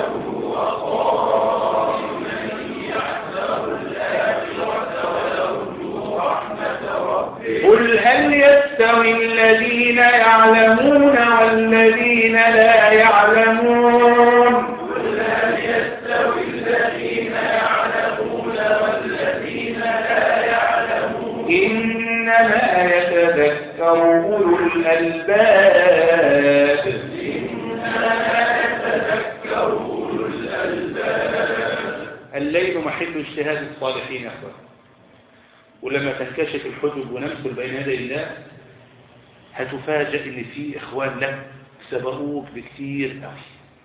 وقائما يحذر الآخرة ويرجو رحمة ربه قل هل يستوي الذين يعلمون والذين لا يعلمون قل هل يستوي الذين يعلمون والذين لا يعلمون إنما يتذكر أولو الألباب إنما يتذكر أولو الألباب الليل محل اجتهاد الصالحين يا أخوان ولما تنكشف الحجب ونمثل بين يدي الله هتفاجئ ان في اخوان لك سبقوك بكتير قوي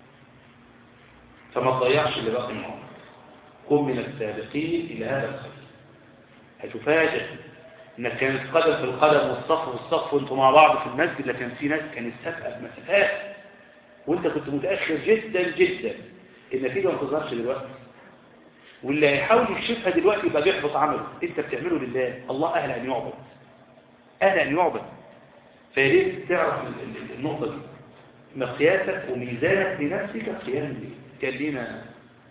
فما تضيعش اللي باقي من عمرك كن من السابقين الى هذا الخير هتفاجئ انك كانت قدم في القدم والصف والصف وانتوا مع بعض في المسجد لكن في ناس كانت سابقه بمسافات وانت كنت متاخر جدا جدا النتيجه ما تظهرش دلوقتي واللي هيحاول يكشفها دلوقتي يبقى بيحبط عمله انت بتعمله لله الله اهل ان يعبد اهل ان يعبد فياريت تعرف ال- ال- النقطه دي مقياسك وميزانك لنفسك قيام الليل كان لينا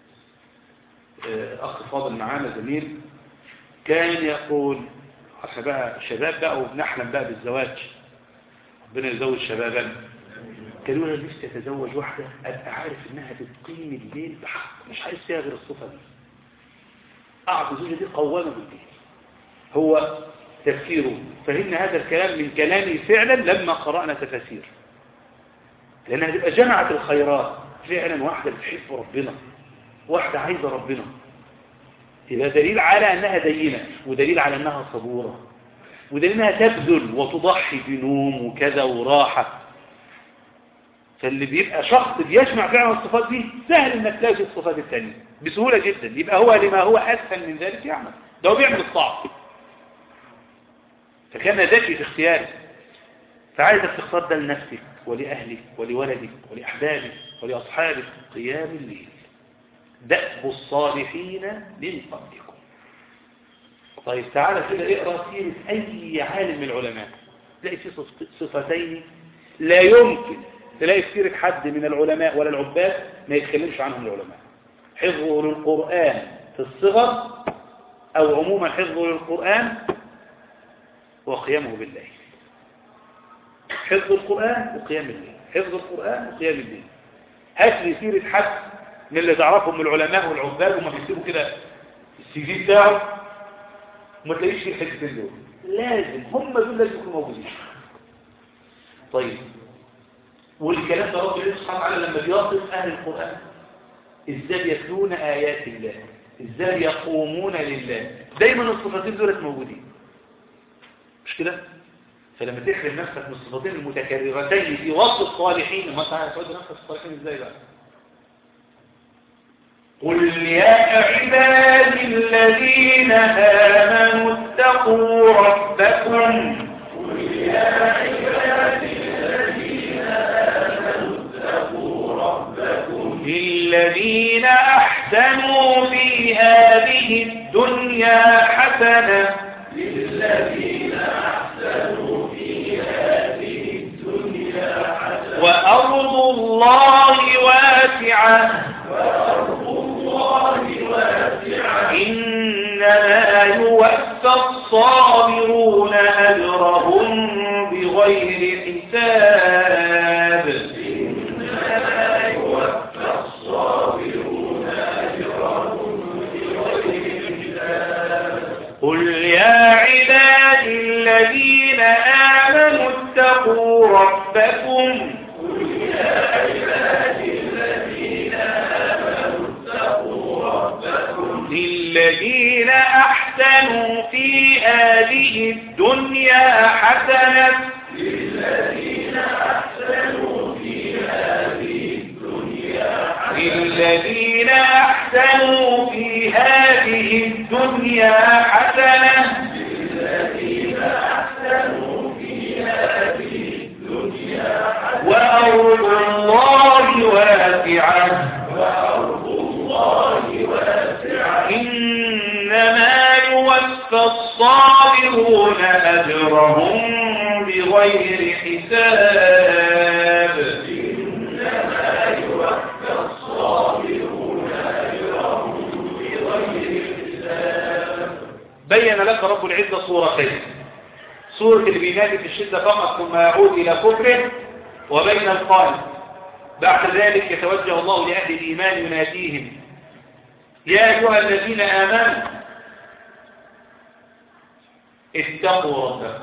آه، اخ فاضل معانا زميل كان يقول احنا بقى شباب بقى وبنحلم بقى بالزواج ربنا يزوج شبابنا كانوا انا نفسي اتزوج واحده ابقى عارف انها بتقيم الليل بحق مش عايز فيها غير الصفه دي اعطي زوجة دي قوامة بالليل هو تفكيره فهمنا هذا الكلام من كلامي فعلا لما قرأنا تفاسير لأنها تبقى جمعت الخيرات فعلا واحدة بتحب ربنا واحدة عايزة ربنا يبقى دليل على أنها دينة ودليل على أنها صبورة ودليل أنها تبذل وتضحي بنوم وكذا وراحة فاللي بيبقى شخص بيجمع فعلا الصفات دي سهل انك تلاقي الصفات الثانية بسهولة جدا يبقى هو لما هو اسهل من ذلك يعمل ده هو بيعمل الصعب فكان ذكي في اختياره فعايزك تختار ده لنفسك ولأهلك ولولدك ولأحبابك ولأصحابك قيام الليل دأب الصالحين من قبلكم طيب تعالى كده اقرأ سيرة أي عالم من العلماء تلاقي فيه صف- صفتين لا يمكن تلاقي في سيرة حد من العلماء ولا العباد ما يتكلمش عنهم العلماء حفظه للقرآن في الصغر أو عموما حفظه للقرآن وقيامه بالليل حفظ القرآن وقيام الليل حفظ القرآن وقيام الليل هات لي سيرة حد من اللي تعرفهم من العلماء والعباد وما بيكتبوا كده السي في بتاعه وما تلاقيش فيه الحتتين دول لازم هم دول لازم يكونوا موجودين طيب والكلام ده رب العزة سبحانه وتعالى لما بيصف أهل القرآن إزاي يتلون آيات الله إزاي يقومون لله دايما الصفتين دولت موجودين مش كده؟ فلما تحرم نفسك من الصفتين المتكررتين في وصف الصالحين ما انت هتقعد نفسك الصالحين ازاي بقى؟ قل يا عبادي الذين آمنوا اتقوا ربكم قل يا عبادي الذين آمنوا اتقوا ربكم للذين أحسنوا في هذه الدنيا حسنة للذين أحسنوا أحسنوا في هذه الدنيا حسنة وأرض الله واسعة وأرض الله واسعة إنما يوفى الصابرون أجرهم بغير حساب إنما يوفى الصابرون أجرهم بغير حساب قل يا عبادي الذين آمنوا اتقوا ربكم قل يا عبادي الذين آمنوا اتقوا ربكم للذين أحسنوا في هذه الدنيا حسنة للذين أحسنوا في هذه الدنيا حسنة للذين أحسنوا في هذه الدنيا حسنة للذين أحسنوا في هذه الدنيا حسنة وأرض الله واسعة وأرض الله واسعة إنما يوفى الصابرون أجرهم بغير حساب إنما يوفى الصابرون أجرهم بغير حساب بين لك رب العزة صورتين صورة اللي بينادي في الشدة فقط ثم يعود إلى كفره وبين القائل بعد ذلك يتوجه الله لأهل الإيمان يناديهم يا أيها الذين آمنوا اتقوا ربكم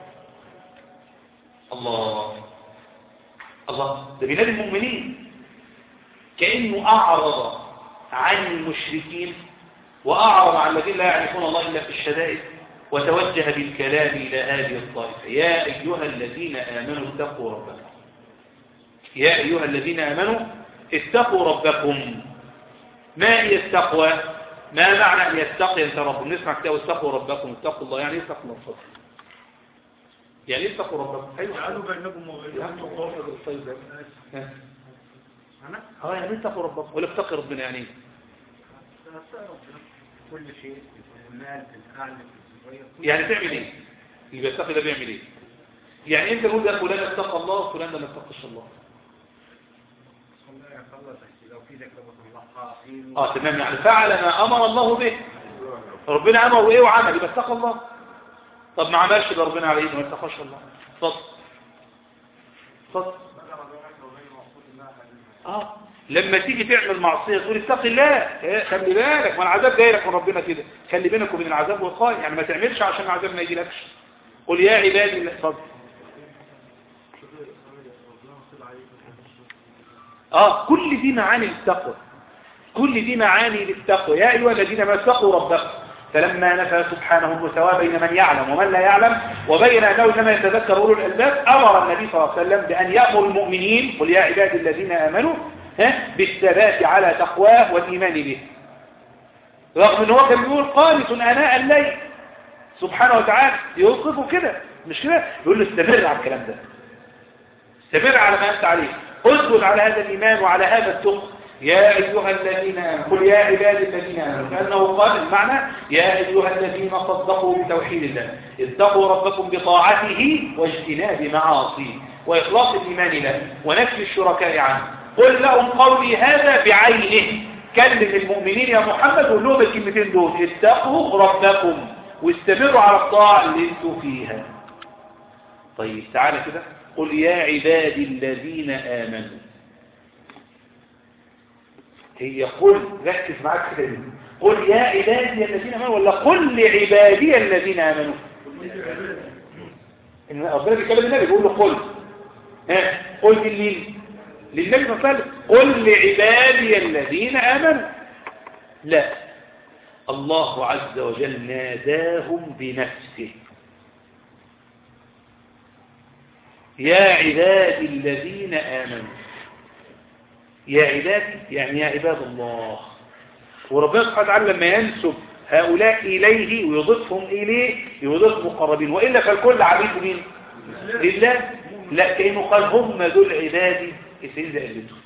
الله الله ده بينادي المؤمنين كأنه أعرض عن المشركين وأعرض عن الذين لا يعرفون الله إلا في الشدائد وتوجه بالكلام إلى هذه الطائفة يا أيها الذين آمنوا اتقوا ربكم يا أيها الذين آمنوا اتقوا ربكم ما هي التقوى ما معنى أن يتقي أنت رب نسمع كتاب اتقوا ربكم اتقوا الله يعني إيه اتقوا الله فضل. يعني إيه اتقوا ربكم أيوة اجعلوا بينكم وبينهم تقوى طيب ها. أنا اه يعني إيه اتقوا ربكم ولا اتقي ربنا يعني إيه؟ أستغرب كل شيء في المال في الأعلى في الصغير كل يعني تعمل ايه اللي بيتقي ده بيعمل ايه يعني انت تقول ده فلان اتقى الله وفلان ده ما اتقاش الله الله يخلص لو في ذكر الله خاصين اه تمام يعني فعل ما امر الله به ربنا امره ايه وعمل يبقى اتقى الله طب ما عملش ده ربنا على ايده ما اتقاش الله اتفضل اتفضل اه لما تيجي تعمل معصيه تقول اتق الله إيه، خلي بالك ما العذاب جاي لك من ربنا كده خلي بينك وبين العذاب وقايه يعني ما تعملش عشان العذاب ما يجيلكش قل يا عبادي الله اتفضل اه كل دي معاني للتقوى كل دي معاني للتقوى يا ايها الذين امنوا اتقوا ربكم فلما نفى سبحانه المساواة بين من يعلم ومن لا يعلم وبين أنه إنما يتذكر أولو الألباب أمر النبي صلى الله عليه وسلم بأن يأمر المؤمنين قل يا عبادي الذين آمنوا ها، بالثبات على تقواه والإيمان به رغم أنه هو كان بيقول قانت آناء الليل سبحانه وتعالى يوصفه كده مش كده يقول له استمر على الكلام ده استمر على ما أنت عليه اسجد على هذا الإيمان وعلى هذا التقى يا أيها الذين آمنوا قل يا عبادي الذين آمنوا كأنه قال المعنى يا أيها الذين صدقوا بتوحيد الله اتقوا ربكم بطاعته واجتناب معاصيه وإخلاص الإيمان له ونفي الشركاء عنه قل لهم قولي هذا بعينه كلم المؤمنين يا محمد وقول لهم الكلمتين دول اتقوا ربكم واستمروا على الطاعة اللي انتوا فيها طيب تعالى كده قل يا عبادي الذين آمنوا هي قل ركز معاك كده دي. قل يا عبادي الذين آمنوا ولا قل لعبادي الذين آمنوا إن ربنا بيكلم النبي بيقول له قل ها قل دي لمين للنبي صلى الله عليه وسلم قل لعبادي الذين آمنوا لا الله عز وجل ناداهم بنفسه يا عبادي الذين آمنوا يا عبادي يعني يا عباد الله وربنا سبحانه وتعالى لما ينسب هؤلاء إليه ويضيفهم إليه يضيف مقربين وإلا فالكل عبيد مين لله لا كأنه قال هم دول عبادي السيد ده قلته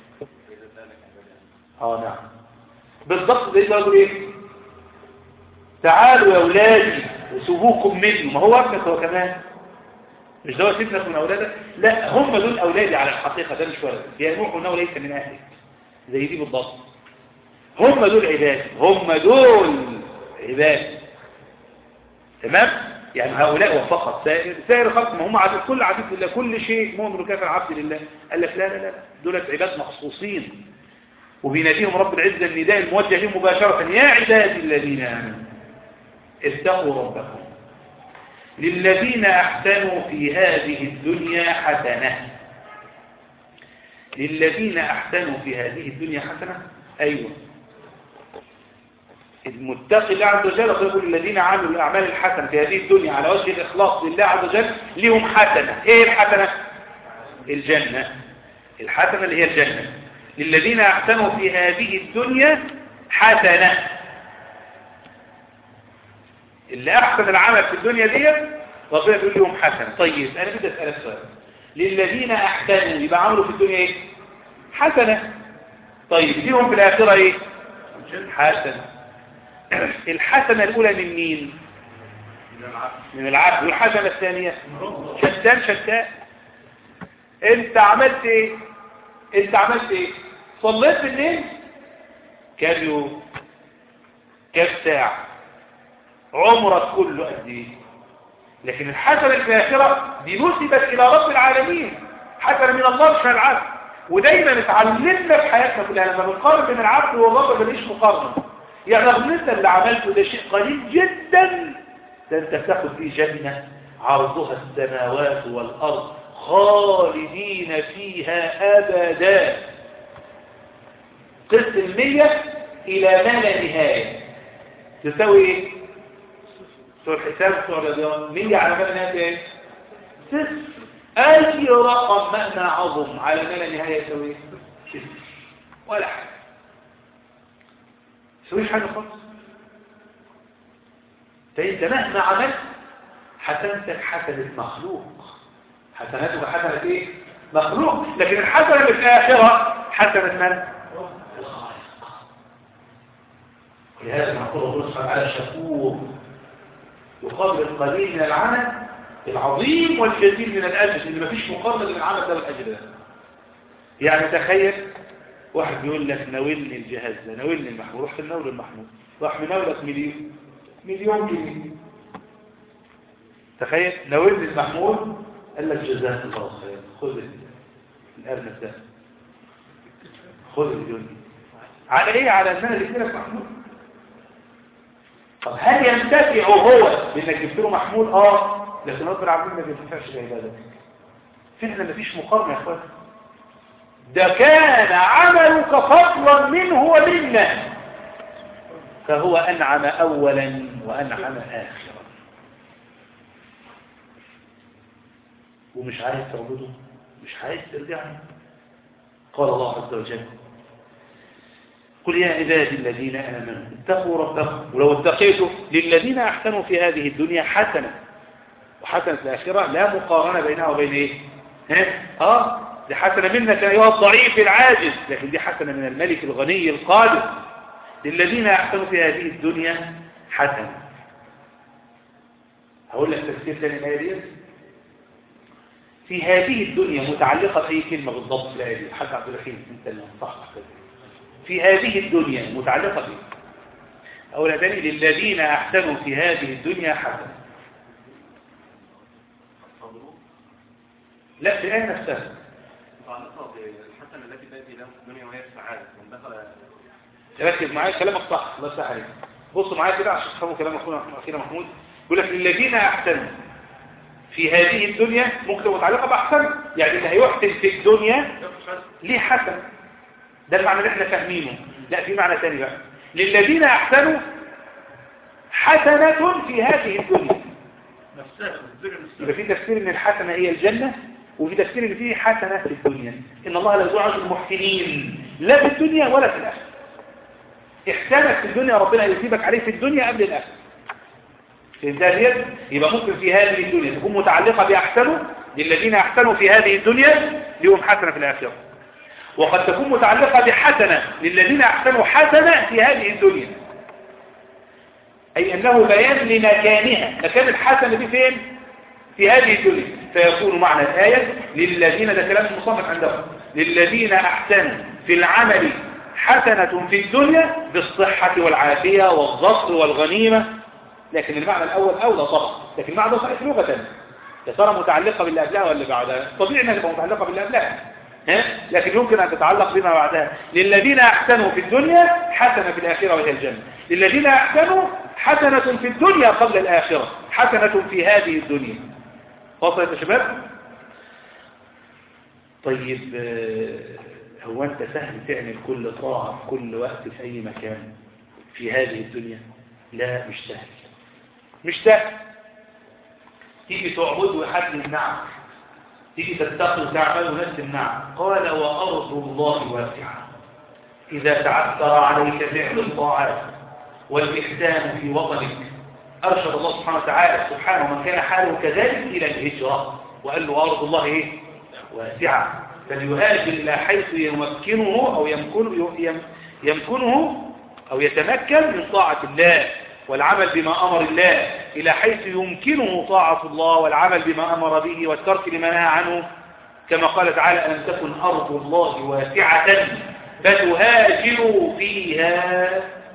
اه نعم بالضبط زي ما يقول ايه تعالوا يا اولادي وسيبوكم مني ما هو ابنك هو كمان مش ده ابنك من أولادك لا هم دول أولادي على الحقيقة ده مش ولد يا نوح إنه ليس من أهلك زي دي بالضبط هم دول عباد هم دول عباد تمام يعني هؤلاء وفقط سائر سائر خلق ما هم عبد كل عبد لله كل شيء مؤمن وكافر عبد لله قال لك لا لا لا دولت عباد مخصوصين وبيناديهم رب العزة النداء الموجه لهم مباشرة يا عبادي الذين آمنوا اتقوا ربكم للذين أحسنوا في هذه الدنيا حسنة للذين أحسنوا في هذه الدنيا حسنة أيوة المتقي الله عز وجل يقول الذين عملوا الأعمال الحسنة في هذه الدنيا على وجه الإخلاص لله عز وجل لهم حسنة إيه الحسنة؟ الجنة الحسنة اللي هي الجنة للذين أحسنوا في هذه الدنيا حسنة اللي أحسن العمل في الدنيا دي ربنا يقول لهم حسنة طيب أنا بدي أسألك سؤال للذين أحسنوا يبقى عملوا في الدنيا إيه؟ حسنة طيب ليهم في الآخرة إيه؟ حسنة الحسنة الأولى من مين؟ من العبد والحسنة الثانية شتان شتان انت عملت ايه انت عملت ايه صليت بالليل كام يوم كام ساعة عمرك كله قد ايه لكن الحسنة الآخرة دي نسبت إلى رب العالمين حسنة من الله مش من العبد ودايما اتعلمنا في حياتنا كلها لما بنقارن بين العبد والرب ماليش مقارنة يعني رغم انت اللي عملته ده شيء قليل جدا ده انت تاخد فيه جنة عرضها السماوات والأرض خالدين فيها أبدا قسط المية إلى ما لا نهاية تساوي ايه؟ سوى الحساب سوى الرياضيات مية على ما لا نهاية ايه؟ صفر أي رقم مهما عظم على ما لا نهاية يساوي ايه؟ صفر ولا حاجة تسويش حاجة خالص فانت مهما عملت حسنتك حسنة مخلوق حسناتك حسنة ايه مخلوق لكن الحسنة في الآخرة حسنة من الخالق ولهذا نقول الله سبحانه وتعالى شكور يقابل القليل من العمل العظيم والجزيل من الأجر اللي مفيش مقارنة بين العمل ده والأجر ده يعني تخيل واحد بيقول لك ناولني الجهاز ده ناولني المحمول رحت النول المحمول راح مناولك مليون مليون جنيه تخيل ناولني المحمول قال لك جزاك الله خير خذ الارنب ده خذ المليون على ايه على ان انا جبت لك محمول طب هل ينتفع هو بانك جبت له محمول اه لكن رب العالمين ما بينتفعش بعبادتك فعلا مفيش مقارنه يا اخوان ده كان عملك فضلا منه ومنا فهو أنعم أولا وأنعم آخرا ومش عايز تعبده مش عايز ترجعني قال الله عز وجل قل يا عبادي الذين آمنوا اتقوا ربكم ولو اتقيتوا للذين أحسنوا في هذه الدنيا حسنة وحسنة الآخرة لا مقارنة بينها وبين إيه ها؟ آه دي حسنة منك أيها الضعيف العاجز لكن دي حسنة من الملك الغني القادر للذين أحسنوا في هذه الدنيا حسنة هقول لك تفسير ثاني الآية دي في هذه الدنيا متعلقة بأي كلمة بالضبط في الآية دي حاج عبد الرحيم أنت اللي صح في هذه الدنيا متعلقة بإيه أولا ثاني للذين أحسنوا في هذه الدنيا حسنة لا في الآية نفسها متعلقة بالحسنة التي تأتي لهم في الدنيا وهي السعادة من دخل ركز معايا كلامك صح الله يفتح عليك بصوا معايا كده عشان تفهموا كلام اخونا اخينا محمود يقول لك للذين احسنوا في هذه الدنيا ممكن متعلقه باحسن يعني اللي هيحسن في الدنيا ليه حسن ده المعنى اللي احنا فاهمينه لا في معنى ثاني بقى للذين احسنوا حسنة في هذه الدنيا يبقى في تفسير ان الحسنة هي الجنة وفي تفسير ان فيه حسنة في الدنيا ان الله لا يزوج المحسنين لا في الدنيا ولا في الاخره احسانك في الدنيا ربنا يثيبك عليه في الدنيا قبل الاخره فهمت يبقى ممكن في هذه الدنيا تكون متعلقة بأحسنوا للذين أحسنوا في هذه الدنيا لهم حسنة في الآخرة وقد تكون متعلقة بحسنة للذين أحسنوا حسنة في هذه الدنيا أي أنه بيان لمكانها مكان الحسنة دي فين في هذه الدنيا فيكون معنى الآية للذين ده كلام المصنف عندهم للذين أحسنوا في العمل حسنة في الدنيا بالصحة والعافية والظفر والغنيمة لكن المعنى الأول أولى طبعا لكن المعنى صحيح لغة يا ترى متعلقة باللي قبلها ولا بعدها طبيعي انها تبقى متعلقة باللي قبلها ها؟ لكن يمكن أن تتعلق بما بعدها للذين أحسنوا في الدنيا حسنة في الآخرة وهي الجنة للذين أحسنوا حسنة في الدنيا قبل الآخرة حسنة في هذه الدنيا وصلت يا شباب طيب آه، هو أنت سهل تعمل كل طاعة في كل وقت في أي مكان في هذه الدنيا لا مش سهل مش سهل تيجي تعبد وحد النعم تيجي تتقي وتعمل نفس النعم قال وأرض الله واسعة إذا تعثر عليك فعل الطاعات والإحسان في وطنك أرشد الله سبحانه وتعالى سبحانه من كان حاله كذلك إلى الهجرة وقال له أرض الله إيه؟ واسعة فليهاجر إلى حيث يمكنه أو يمكنه, يمكنه أو يتمكن من طاعة الله والعمل بما أمر الله إلى حيث يمكنه طاعة الله والعمل بما أمر به والترك لما نهى عنه كما قال تعالى أن تكن أرض الله واسعة فتهاجروا فيها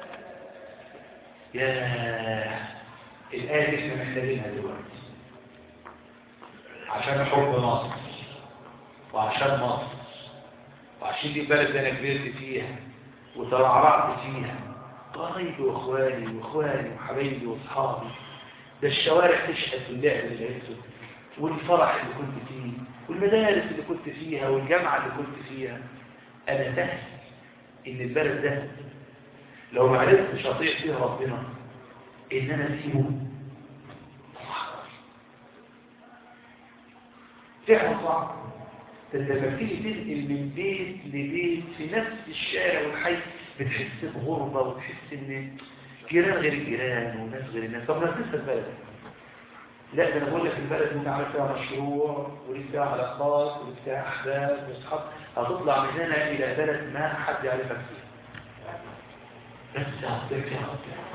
يا الآية دي احنا محتاجينها دلوقتي عشان حب مصر وعشان مصر وعشان دي البلد اللي انا كبرت فيها وترعرعت فيها قرايبي واخواني واخواني وحبايبي واصحابي ده الشوارع تشهد باللعب اللي لعبته والفرح اللي كنت فيه والمدارس اللي كنت فيها والجامعة اللي كنت فيها أنا سهل إن البلد ده لو ما عرفتش أطيع فيه ربنا إن أنا أسيبه فعلا صعب انت لما تيجي تنقل من بيت لبيت في نفس الشارع والحي بتحس بغربة وتحس ان جيران غير الجيران وناس غير الناس طب ما لسه البلد لا ده انا بقول لك البلد انت عامل فيها مشروع وليك فيها علاقات وليك فيها احباب واصحاب هتطلع من هنا الى بلد ما حد يعرفك فيها بس هترجع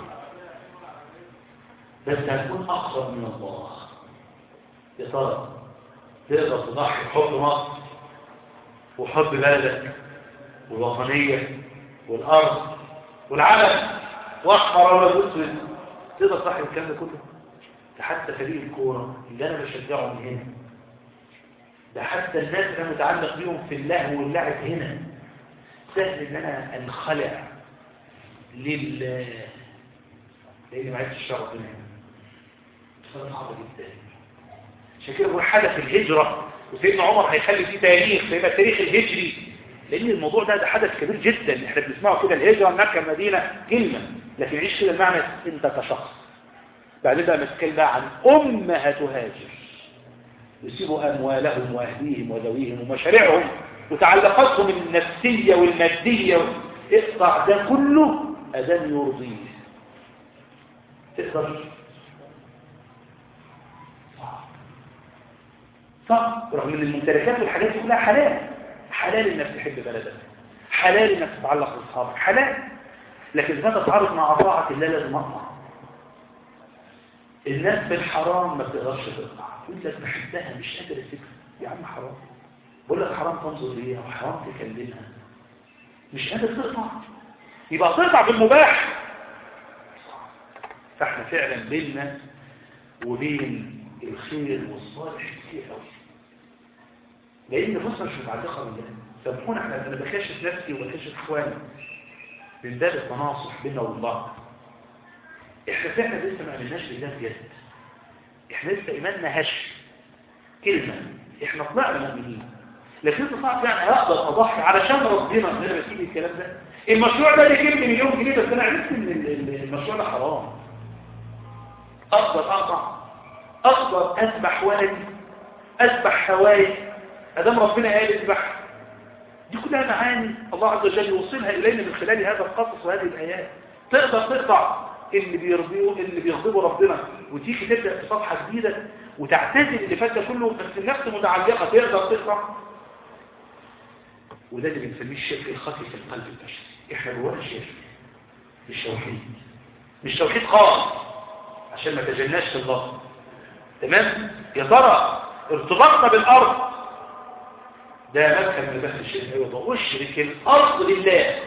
بس هتكون اقرب من الله يا ترى تقدر تضحي بحب مصر وحب بلدك والوطنية والأرض والعالم وأحمر ولا أسود تقدر تضحي بالكلام ده كله ده حتى فريق الكورة اللي أنا بشجعه من هنا ده حتى الناس اللي أنا متعلق بيهم في اللهو واللعب هنا سهل إن أنا أنخلع لله لأني ما عرفتش الشرف هنا بس صعبة جدا عشان كده بقول حدث الهجرة وسيدنا عمر هيخلي فيه تاريخ فيبقى التاريخ الهجري لأن الموضوع ده ده حدث كبير جدا احنا بنسمعه كده الهجرة مكة المدينة كلمة لكن عيش كده المعنى انت كشخص بعدين بقى مسكين بقى عن أمة هتهاجر يسيبوا أموالهم وأهليهم وذويهم ومشاريعهم وتعلقاتهم النفسية والمادية اقطع ده كله أذان يرضيه تقدر صح رغم ان الممتلكات والحاجات دي كلها حلال حلال انك تحب بلدك حلال انك تتعلق باصحابك حلال لكن اذا تتعارض مع طاعه الله لازم اقطع الناس في الحرام ما بتقدرش تقطع يقول لك بحبها مش قادر اسيبها يا عم حرام بقول لك حرام تنظر ليها وحرام تكلمها مش قادر تقطع يبقى تقطع بالمباح فاحنا فعلا بيننا وبين الخير والصالح كتير قوي لان النفوس مش متعلقه بالله سامحونا احنا انا بكشف نفسي وبكشف اخواني من باب التناصح بيننا وبين بعض احنا فعلا لسه ما عملناش لله بجد احنا لسه ايماننا هش كلمه احنا طلعنا مؤمنين لكن صعب يعني هقدر اضحي علشان ربنا ان انا بسيب الكلام ده المشروع ده ليه كلمه مليون جنيه بس انا عرفت ان المشروع ده حرام اقدر اقطع اقدر اسبح ولدي اسبح هواي ادام ربنا قال اسبح دي كلها معاني الله عز وجل يوصلها الينا من خلال هذا القصص وهذه الايات تقدر تقطع اللي بيرضيه اللي بيغضبه ربنا وتيجي تبدا في صفحه جديده وتعتزل اللي فات ده كله بس النفس متعلقه تقدر تقطع وده اللي بنسميه الشرك الخفي في القلب البشري احنا جوانا شرك مش توحيد مش توحيد خالص عشان ما تجناش في الله تمام يا ترى ارتباطنا بالأرض ده مدخل من بس الشيء أيضا أشرك الأرض لله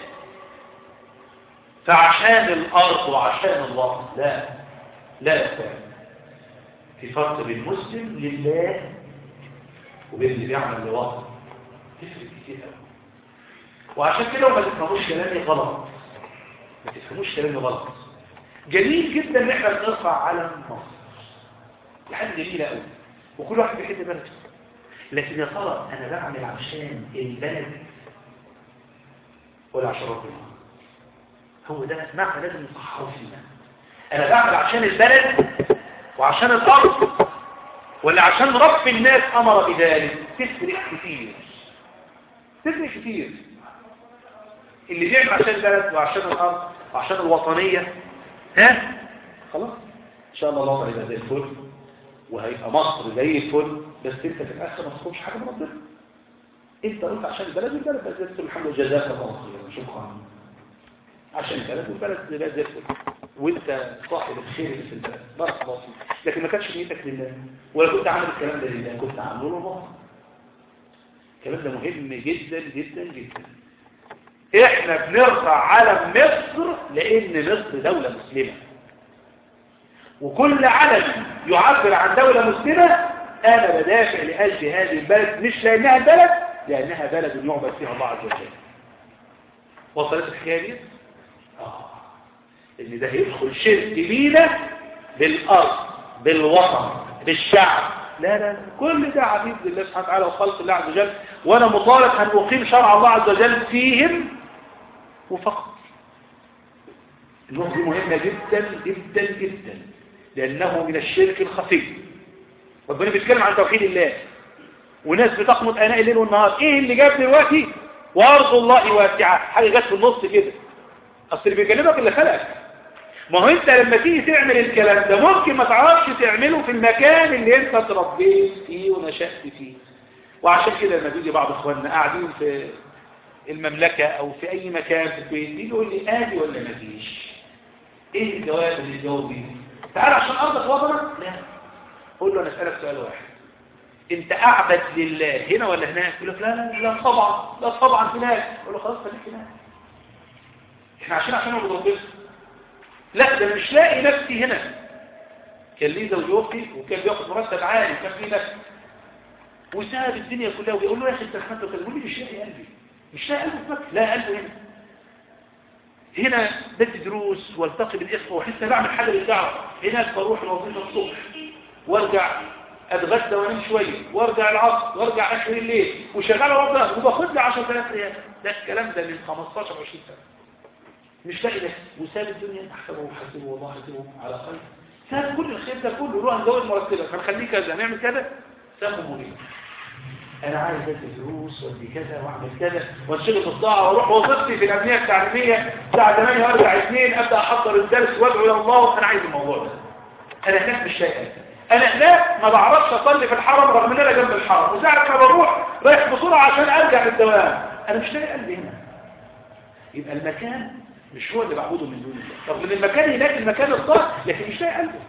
فعشان الأرض وعشان الله لا لا يستعمل في فرق بين مسلم لله وبين اللي بيعمل لوطن تفرق كتير قوي وعشان كده ما تفهموش كلامي غلط ما تفهموش كلامي غلط جميل جدا ان احنا بنرفع علم مصر دي حاجه جميله قوي وكل واحد بيحب بلده لكن يا ترى انا بعمل عشان البلد ولا عشان ربنا هو ده معنى لازم نصححه فينا انا بعمل عشان البلد وعشان الارض ولا عشان رب الناس امر بذلك تفرق كتير تفرق كتير اللي بيعمل عشان البلد وعشان الارض وعشان الوطنيه ها خلاص ان شاء الله الله هيبقى زي الفل وهيبقى مصر زي الفل بس انت في الاخر ما تاخدش حاجه من ربنا انت قلت عشان البلد والبلد بقى زي الفل الحمد لله جزاك الله خيرا شكرا عشان البلد والبلد بقى زي الفل وانت صاحب الخير اللي في البلد بارك الله فيك لكن ما كانتش نيتك لله ولا كنت عامل الكلام ده لله كنت عامله لله الكلام ده مهم جدا جدا جدا احنا بنرفع علم مصر لان مصر دولة مسلمة وكل علم يعبر عن دولة مسلمة انا بدافع لاجل هذه البلد مش لانها بلد لانها بلد يعبد فيها الله عز وجل وصلت الحكاية دي؟ اه ان ده هيدخل شرك بينا بالارض بالوطن بالشعب لا لا كل ده عبيد لله سبحانه وتعالى وخلق الله عز وجل وانا مطالب ان اقيم شرع الله عز وجل فيهم وفقط النقطة دي مهمة جدا جدا جدا لأنه من الشرك الخفي ربنا بيتكلم عن توحيد الله وناس بتقمت آناء الليل والنهار ايه اللي جاب دلوقتي وارض الله واسعة حاجة جت في النص كده اصل اللي بيكلمك اللي خلقك ما هو انت لما تيجي تعمل الكلام ده ممكن ما تعرفش تعمله في المكان اللي انت تربيت فيه ونشأت فيه وعشان كده لما بيجي بعض اخواننا قاعدين في المملكة او في اي مكان في البيت يجي يقول لي ادي ولا ما فيش ايه الجواب اللي الجواب بيه تعال عشان ارضك وطنك لا قول له انا اسالك سؤال واحد انت اعبد لله هنا ولا هناك يقول لك لا لا لا طبعا لا طبعا هناك يقول له خلاص خليك هناك احنا عشان عشان نعبد ربنا لا ده مش لاقي نفسي هنا كان ليه زوج اختي وكان بياخد مرتب عالي وكان في نفسي وساب الدنيا كلها ويقول له يا اخي انت رحمت وكذا يقول لي مش لاقي قلبي مش لاقي قلبي في مكة لا قلبه هنا هنا بدي دروس والتقي بالاخوه واحس انا بعمل حاجه للدعوه هناك بروح الوظيفه الصبح وارجع اتغدى وانام شويه وارجع العصر وارجع اخر الليل وشغال برضه وباخد لي 10000 ريال ده الكلام ده من 15 20 سنه مش لاقي ده وساب الدنيا احسبه وحسبه والله حسبه على خير ساب كل الخير ده كله روح نزود مرتبك هنخليه كذا نعمل كذا سابه مريض انا عايز ادي دروس وادي كذا واعمل كذا وانشغل في الطاعه واروح وظيفتي في الابنيه التعليميه الساعه 8 وارجع 2 ابدا احضر الدرس وادعو الى الله انا عايز الموضوع ده انا هناك مش لاقي انا هناك ما بعرفش اصلي في الحرم رغم ان انا جنب الحرم وساعه ما بروح رايح بسرعه عشان ارجع للدوام انا مش لاقي قلبي هنا يبقى المكان مش هو اللي بعبده من دون الله رغم ان المكان هناك المكان الصح لكن مش لاقي قلبه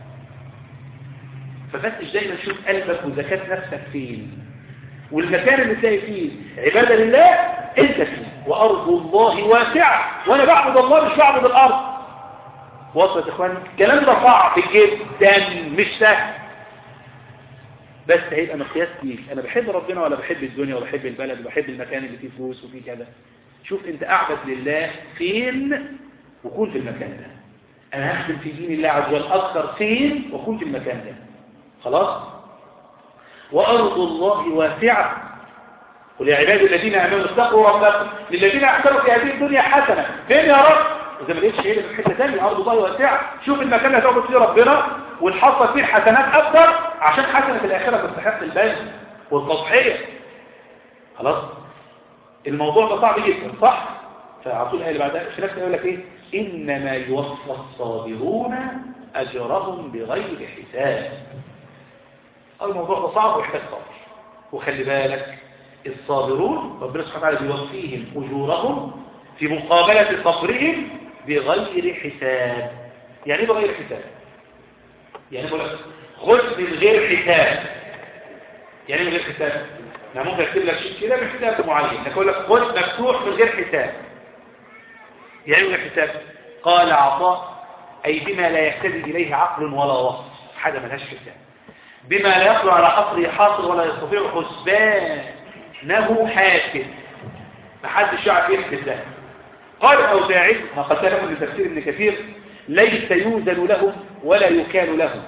ففتش دايما شوف قلبك وزكاة نفسك فين والمكان اللي تلاقي فيه عبادة لله انت فيه وارض الله واسعة وانا بعبد الله مش بعبد الارض وصلت يا اخواني الكلام ده صعب جدا مش سهل بس هيبقى مقياس ليك انا بحب ربنا ولا بحب الدنيا ولا بحب البلد ولا بحب المكان اللي فيه فلوس وفيه كذا شوف انت اعبد لله فين وكون في المكان ده انا هخدم في دين الله عز وجل اكثر فين وكون في المكان ده خلاص وارض الله واسعه قل يا عبادي الذين امنوا اتقوا ربكم للذين احسنوا في هذه الدنيا حسنه فين يا رب اذا ما لقيتش هنا في حته ثانيه ارض الله واسعه شوف المكان اللي هتعبد فيه ربنا ونحصل فيه حسنات اكثر عشان حسنه الاخره تستحق البذل والتضحيه خلاص الموضوع ده صعب جدا صح فعطول الآية اللي بعدها في نفس يقول لك ايه إنما يوفى الصابرون أجرهم بغير حساب الموضوع ده صعب ويحتاج صبر وخلي بالك الصابرون ربنا سبحانه وتعالى بيوفيهم أجورهم في مقابلة صبرهم بغير حساب يعني ايه بغير حساب يعني بقول لك خذ من غير حساب يعني ايه من غير حساب انا ممكن اكتب لك شيء كده بحساب معين لكن اقول لك خد مفتوح من غير حساب يعني ايه من غير حساب قال عطاء اي بما لا يهتدي اليه عقل ولا وصف حاجه ملهاش حساب بما لا يقدر على حصره حاصر ولا يستطيع حسبانه حاسب محدش يعرف يحسب ده قال الأوزاعي ما قلت لكم لتفسير ابن كثير ليس يوزن لهم ولا يكال لهم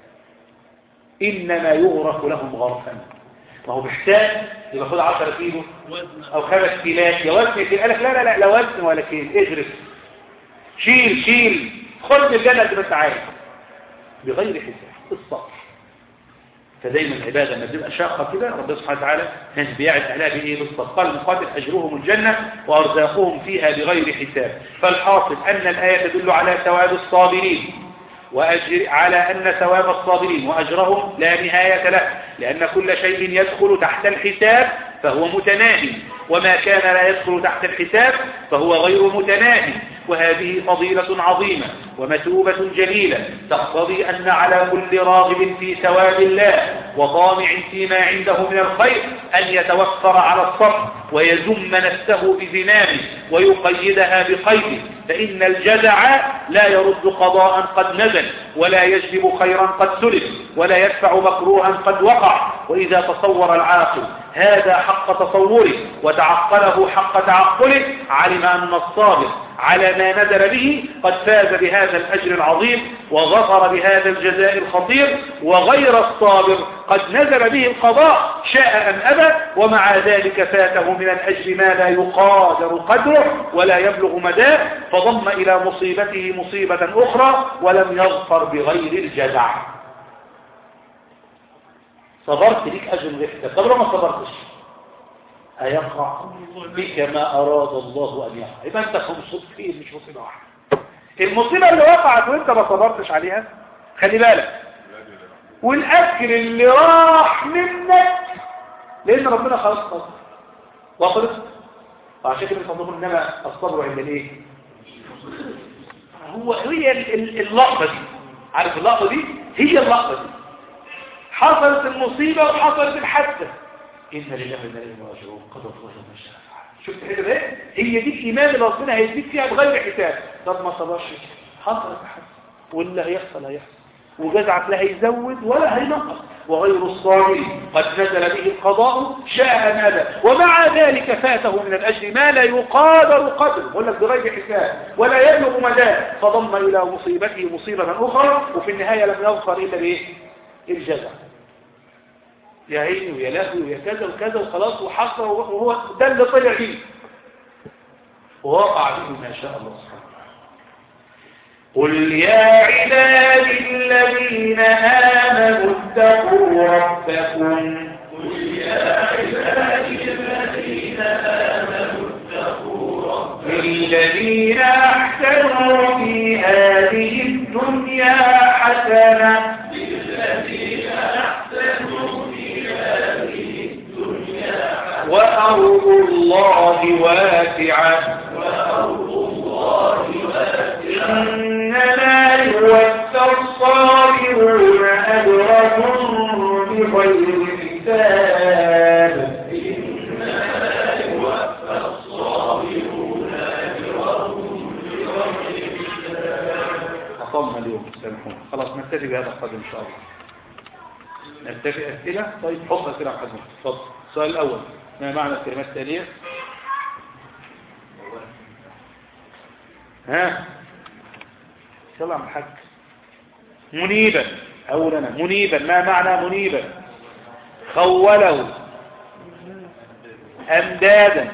إنما يغرق لهم غرفا ما هو بحساب يبقى خد 10 كيلو أو 5 كيلات يا وزن كيلو قال لك لا لا لا لا وزن ولا كيل اجرس شيل شيل خد من الجنة اللي بس عايز بغير حساب الصبر فدايما العبادة لما بتبقى شاقة كده ربنا سبحانه وتعالى بيعد عليها بإيه بالصبر قال المقاتل أجرهم الجنة وأرزاقهم فيها بغير حساب فالحاصل أن الآية تدل على ثواب الصابرين وأجر على أن ثواب الصابرين وأجرهم لا نهاية له لأن كل شيء يدخل تحت الحساب فهو متناهي وما كان لا يدخل تحت الحساب فهو غير متناهي وهذه فضيلة عظيمة ومثوبة جليلة تقتضي أن على كل راغب في ثواب الله وطامع فيما عنده من الخير أن يتوفر على الصبر ويزم نفسه بزمامه ويقيدها بقيده فإن الجزع لا يرد قضاء قد نزل ولا يجلب خيرا قد سلب ولا يدفع مكروها قد وقع وإذا تصور العاقل هذا حق تصوره وتعقله حق تعقله علم أن الصابر على ما نزل به قد فاز بهذا الأجر العظيم وغفر بهذا الجزاء الخطير وغير الصابر قد نزل به القضاء شاء أم أبى ومع ذلك فاته من الأجر ما لا يقادر قدره ولا يبلغ مداه فضم إلى مصيبته مصيبة أخرى ولم يظفر بغير الجزع صبرت ليك أجر رحلة طب لو ما صبرتش هيقع بك ما أراد الله أن يقع يبقى أنت خمسط فيه مش مصيبة واحدة المصيبة اللي وقعت وانت ما صبرتش عليها خلي بالك والأجر اللي راح منك لأن ربنا خلاص صبر وصلت وعشان كده بنصدقوا إنما الصبر عند الإيه هو هي اللقطة دي عارف اللقطة دي هي اللقطة دي حصلت المصيبة وحصلت الحادثة إن لله وإنا إليه راجعون قدر الله ما شاء فعل شفت كده ده هي دي الإيمان اللي ربنا هيديك فيها بغير حساب طب ما صبرش حصلت الحادثة واللي هيحصل هيحصل وجزعك لا هيزود ولا هينقص وغير الصابر قد نزل به القضاء شاء نادى ومع ذلك فاته من الأجر ما لا يقادر قدر بقول لك بغير حساب ولا يبلغ مداه فضم إلى مصيبته مصيبة أخرى وفي النهاية لم يظفر إلا بإيه الجزع يا عيني ويا لهوي ويا كذا وكذا وخلاص وحصل وهو ده اللي طلع فيه ووقع به ما شاء الله سبحانه قل يا عبادي الذين آمنوا اتقوا ربكم قل يا عبادي الذين آمنوا اتقوا ربكم للذين أحسنوا في هذه الدنيا حسنة للذين أحسنوا في هذه الدنيا وأرض الله واسعة وأرض الله واسعة إنما يوفى الصابرون أجرهم بغير حساب إنما يوفى الصابرون أجرهم بغير حساب أصلنا اليوم سامحون خلاص نكتفي بهذا القدر إن شاء الله نكتفي أسئلة طيب حط أسئلة حزم اتفضل السؤال الأول ما معنى الكلمات التالية ها يلا عم الحاج منيبا أولا منيبا ما معنى منيبا خوله أمدادا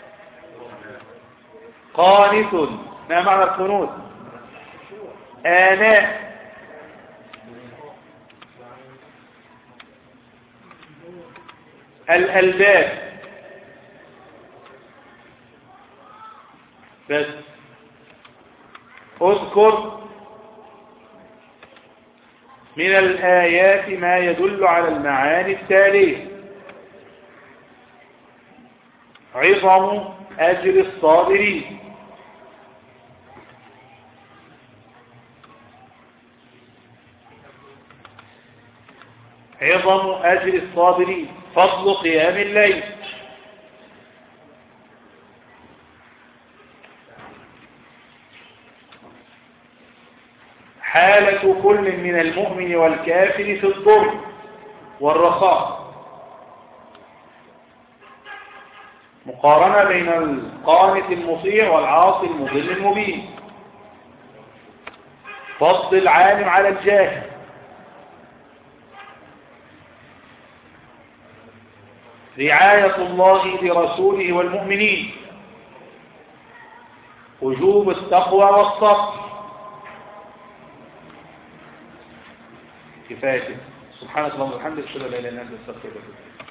قانت ما معنى القنوت آناء الألباب بس اذكر من الآيات ما يدل على المعاني التالية عظم أجر الصابرين عظم أجر الصابرين فضل قيام الليل حالة كل من المؤمن والكافر في الضر والرخاء مقارنة بين القانت المطيع والعاصي المضل المبين فضل العالم على الجاهل رعاية الله لرسوله والمؤمنين وجوب التقوى والصبر كفاية سبحانك اللهم وبحمدك اشهد ان لا اله الا انت استغفرك واتوب اليك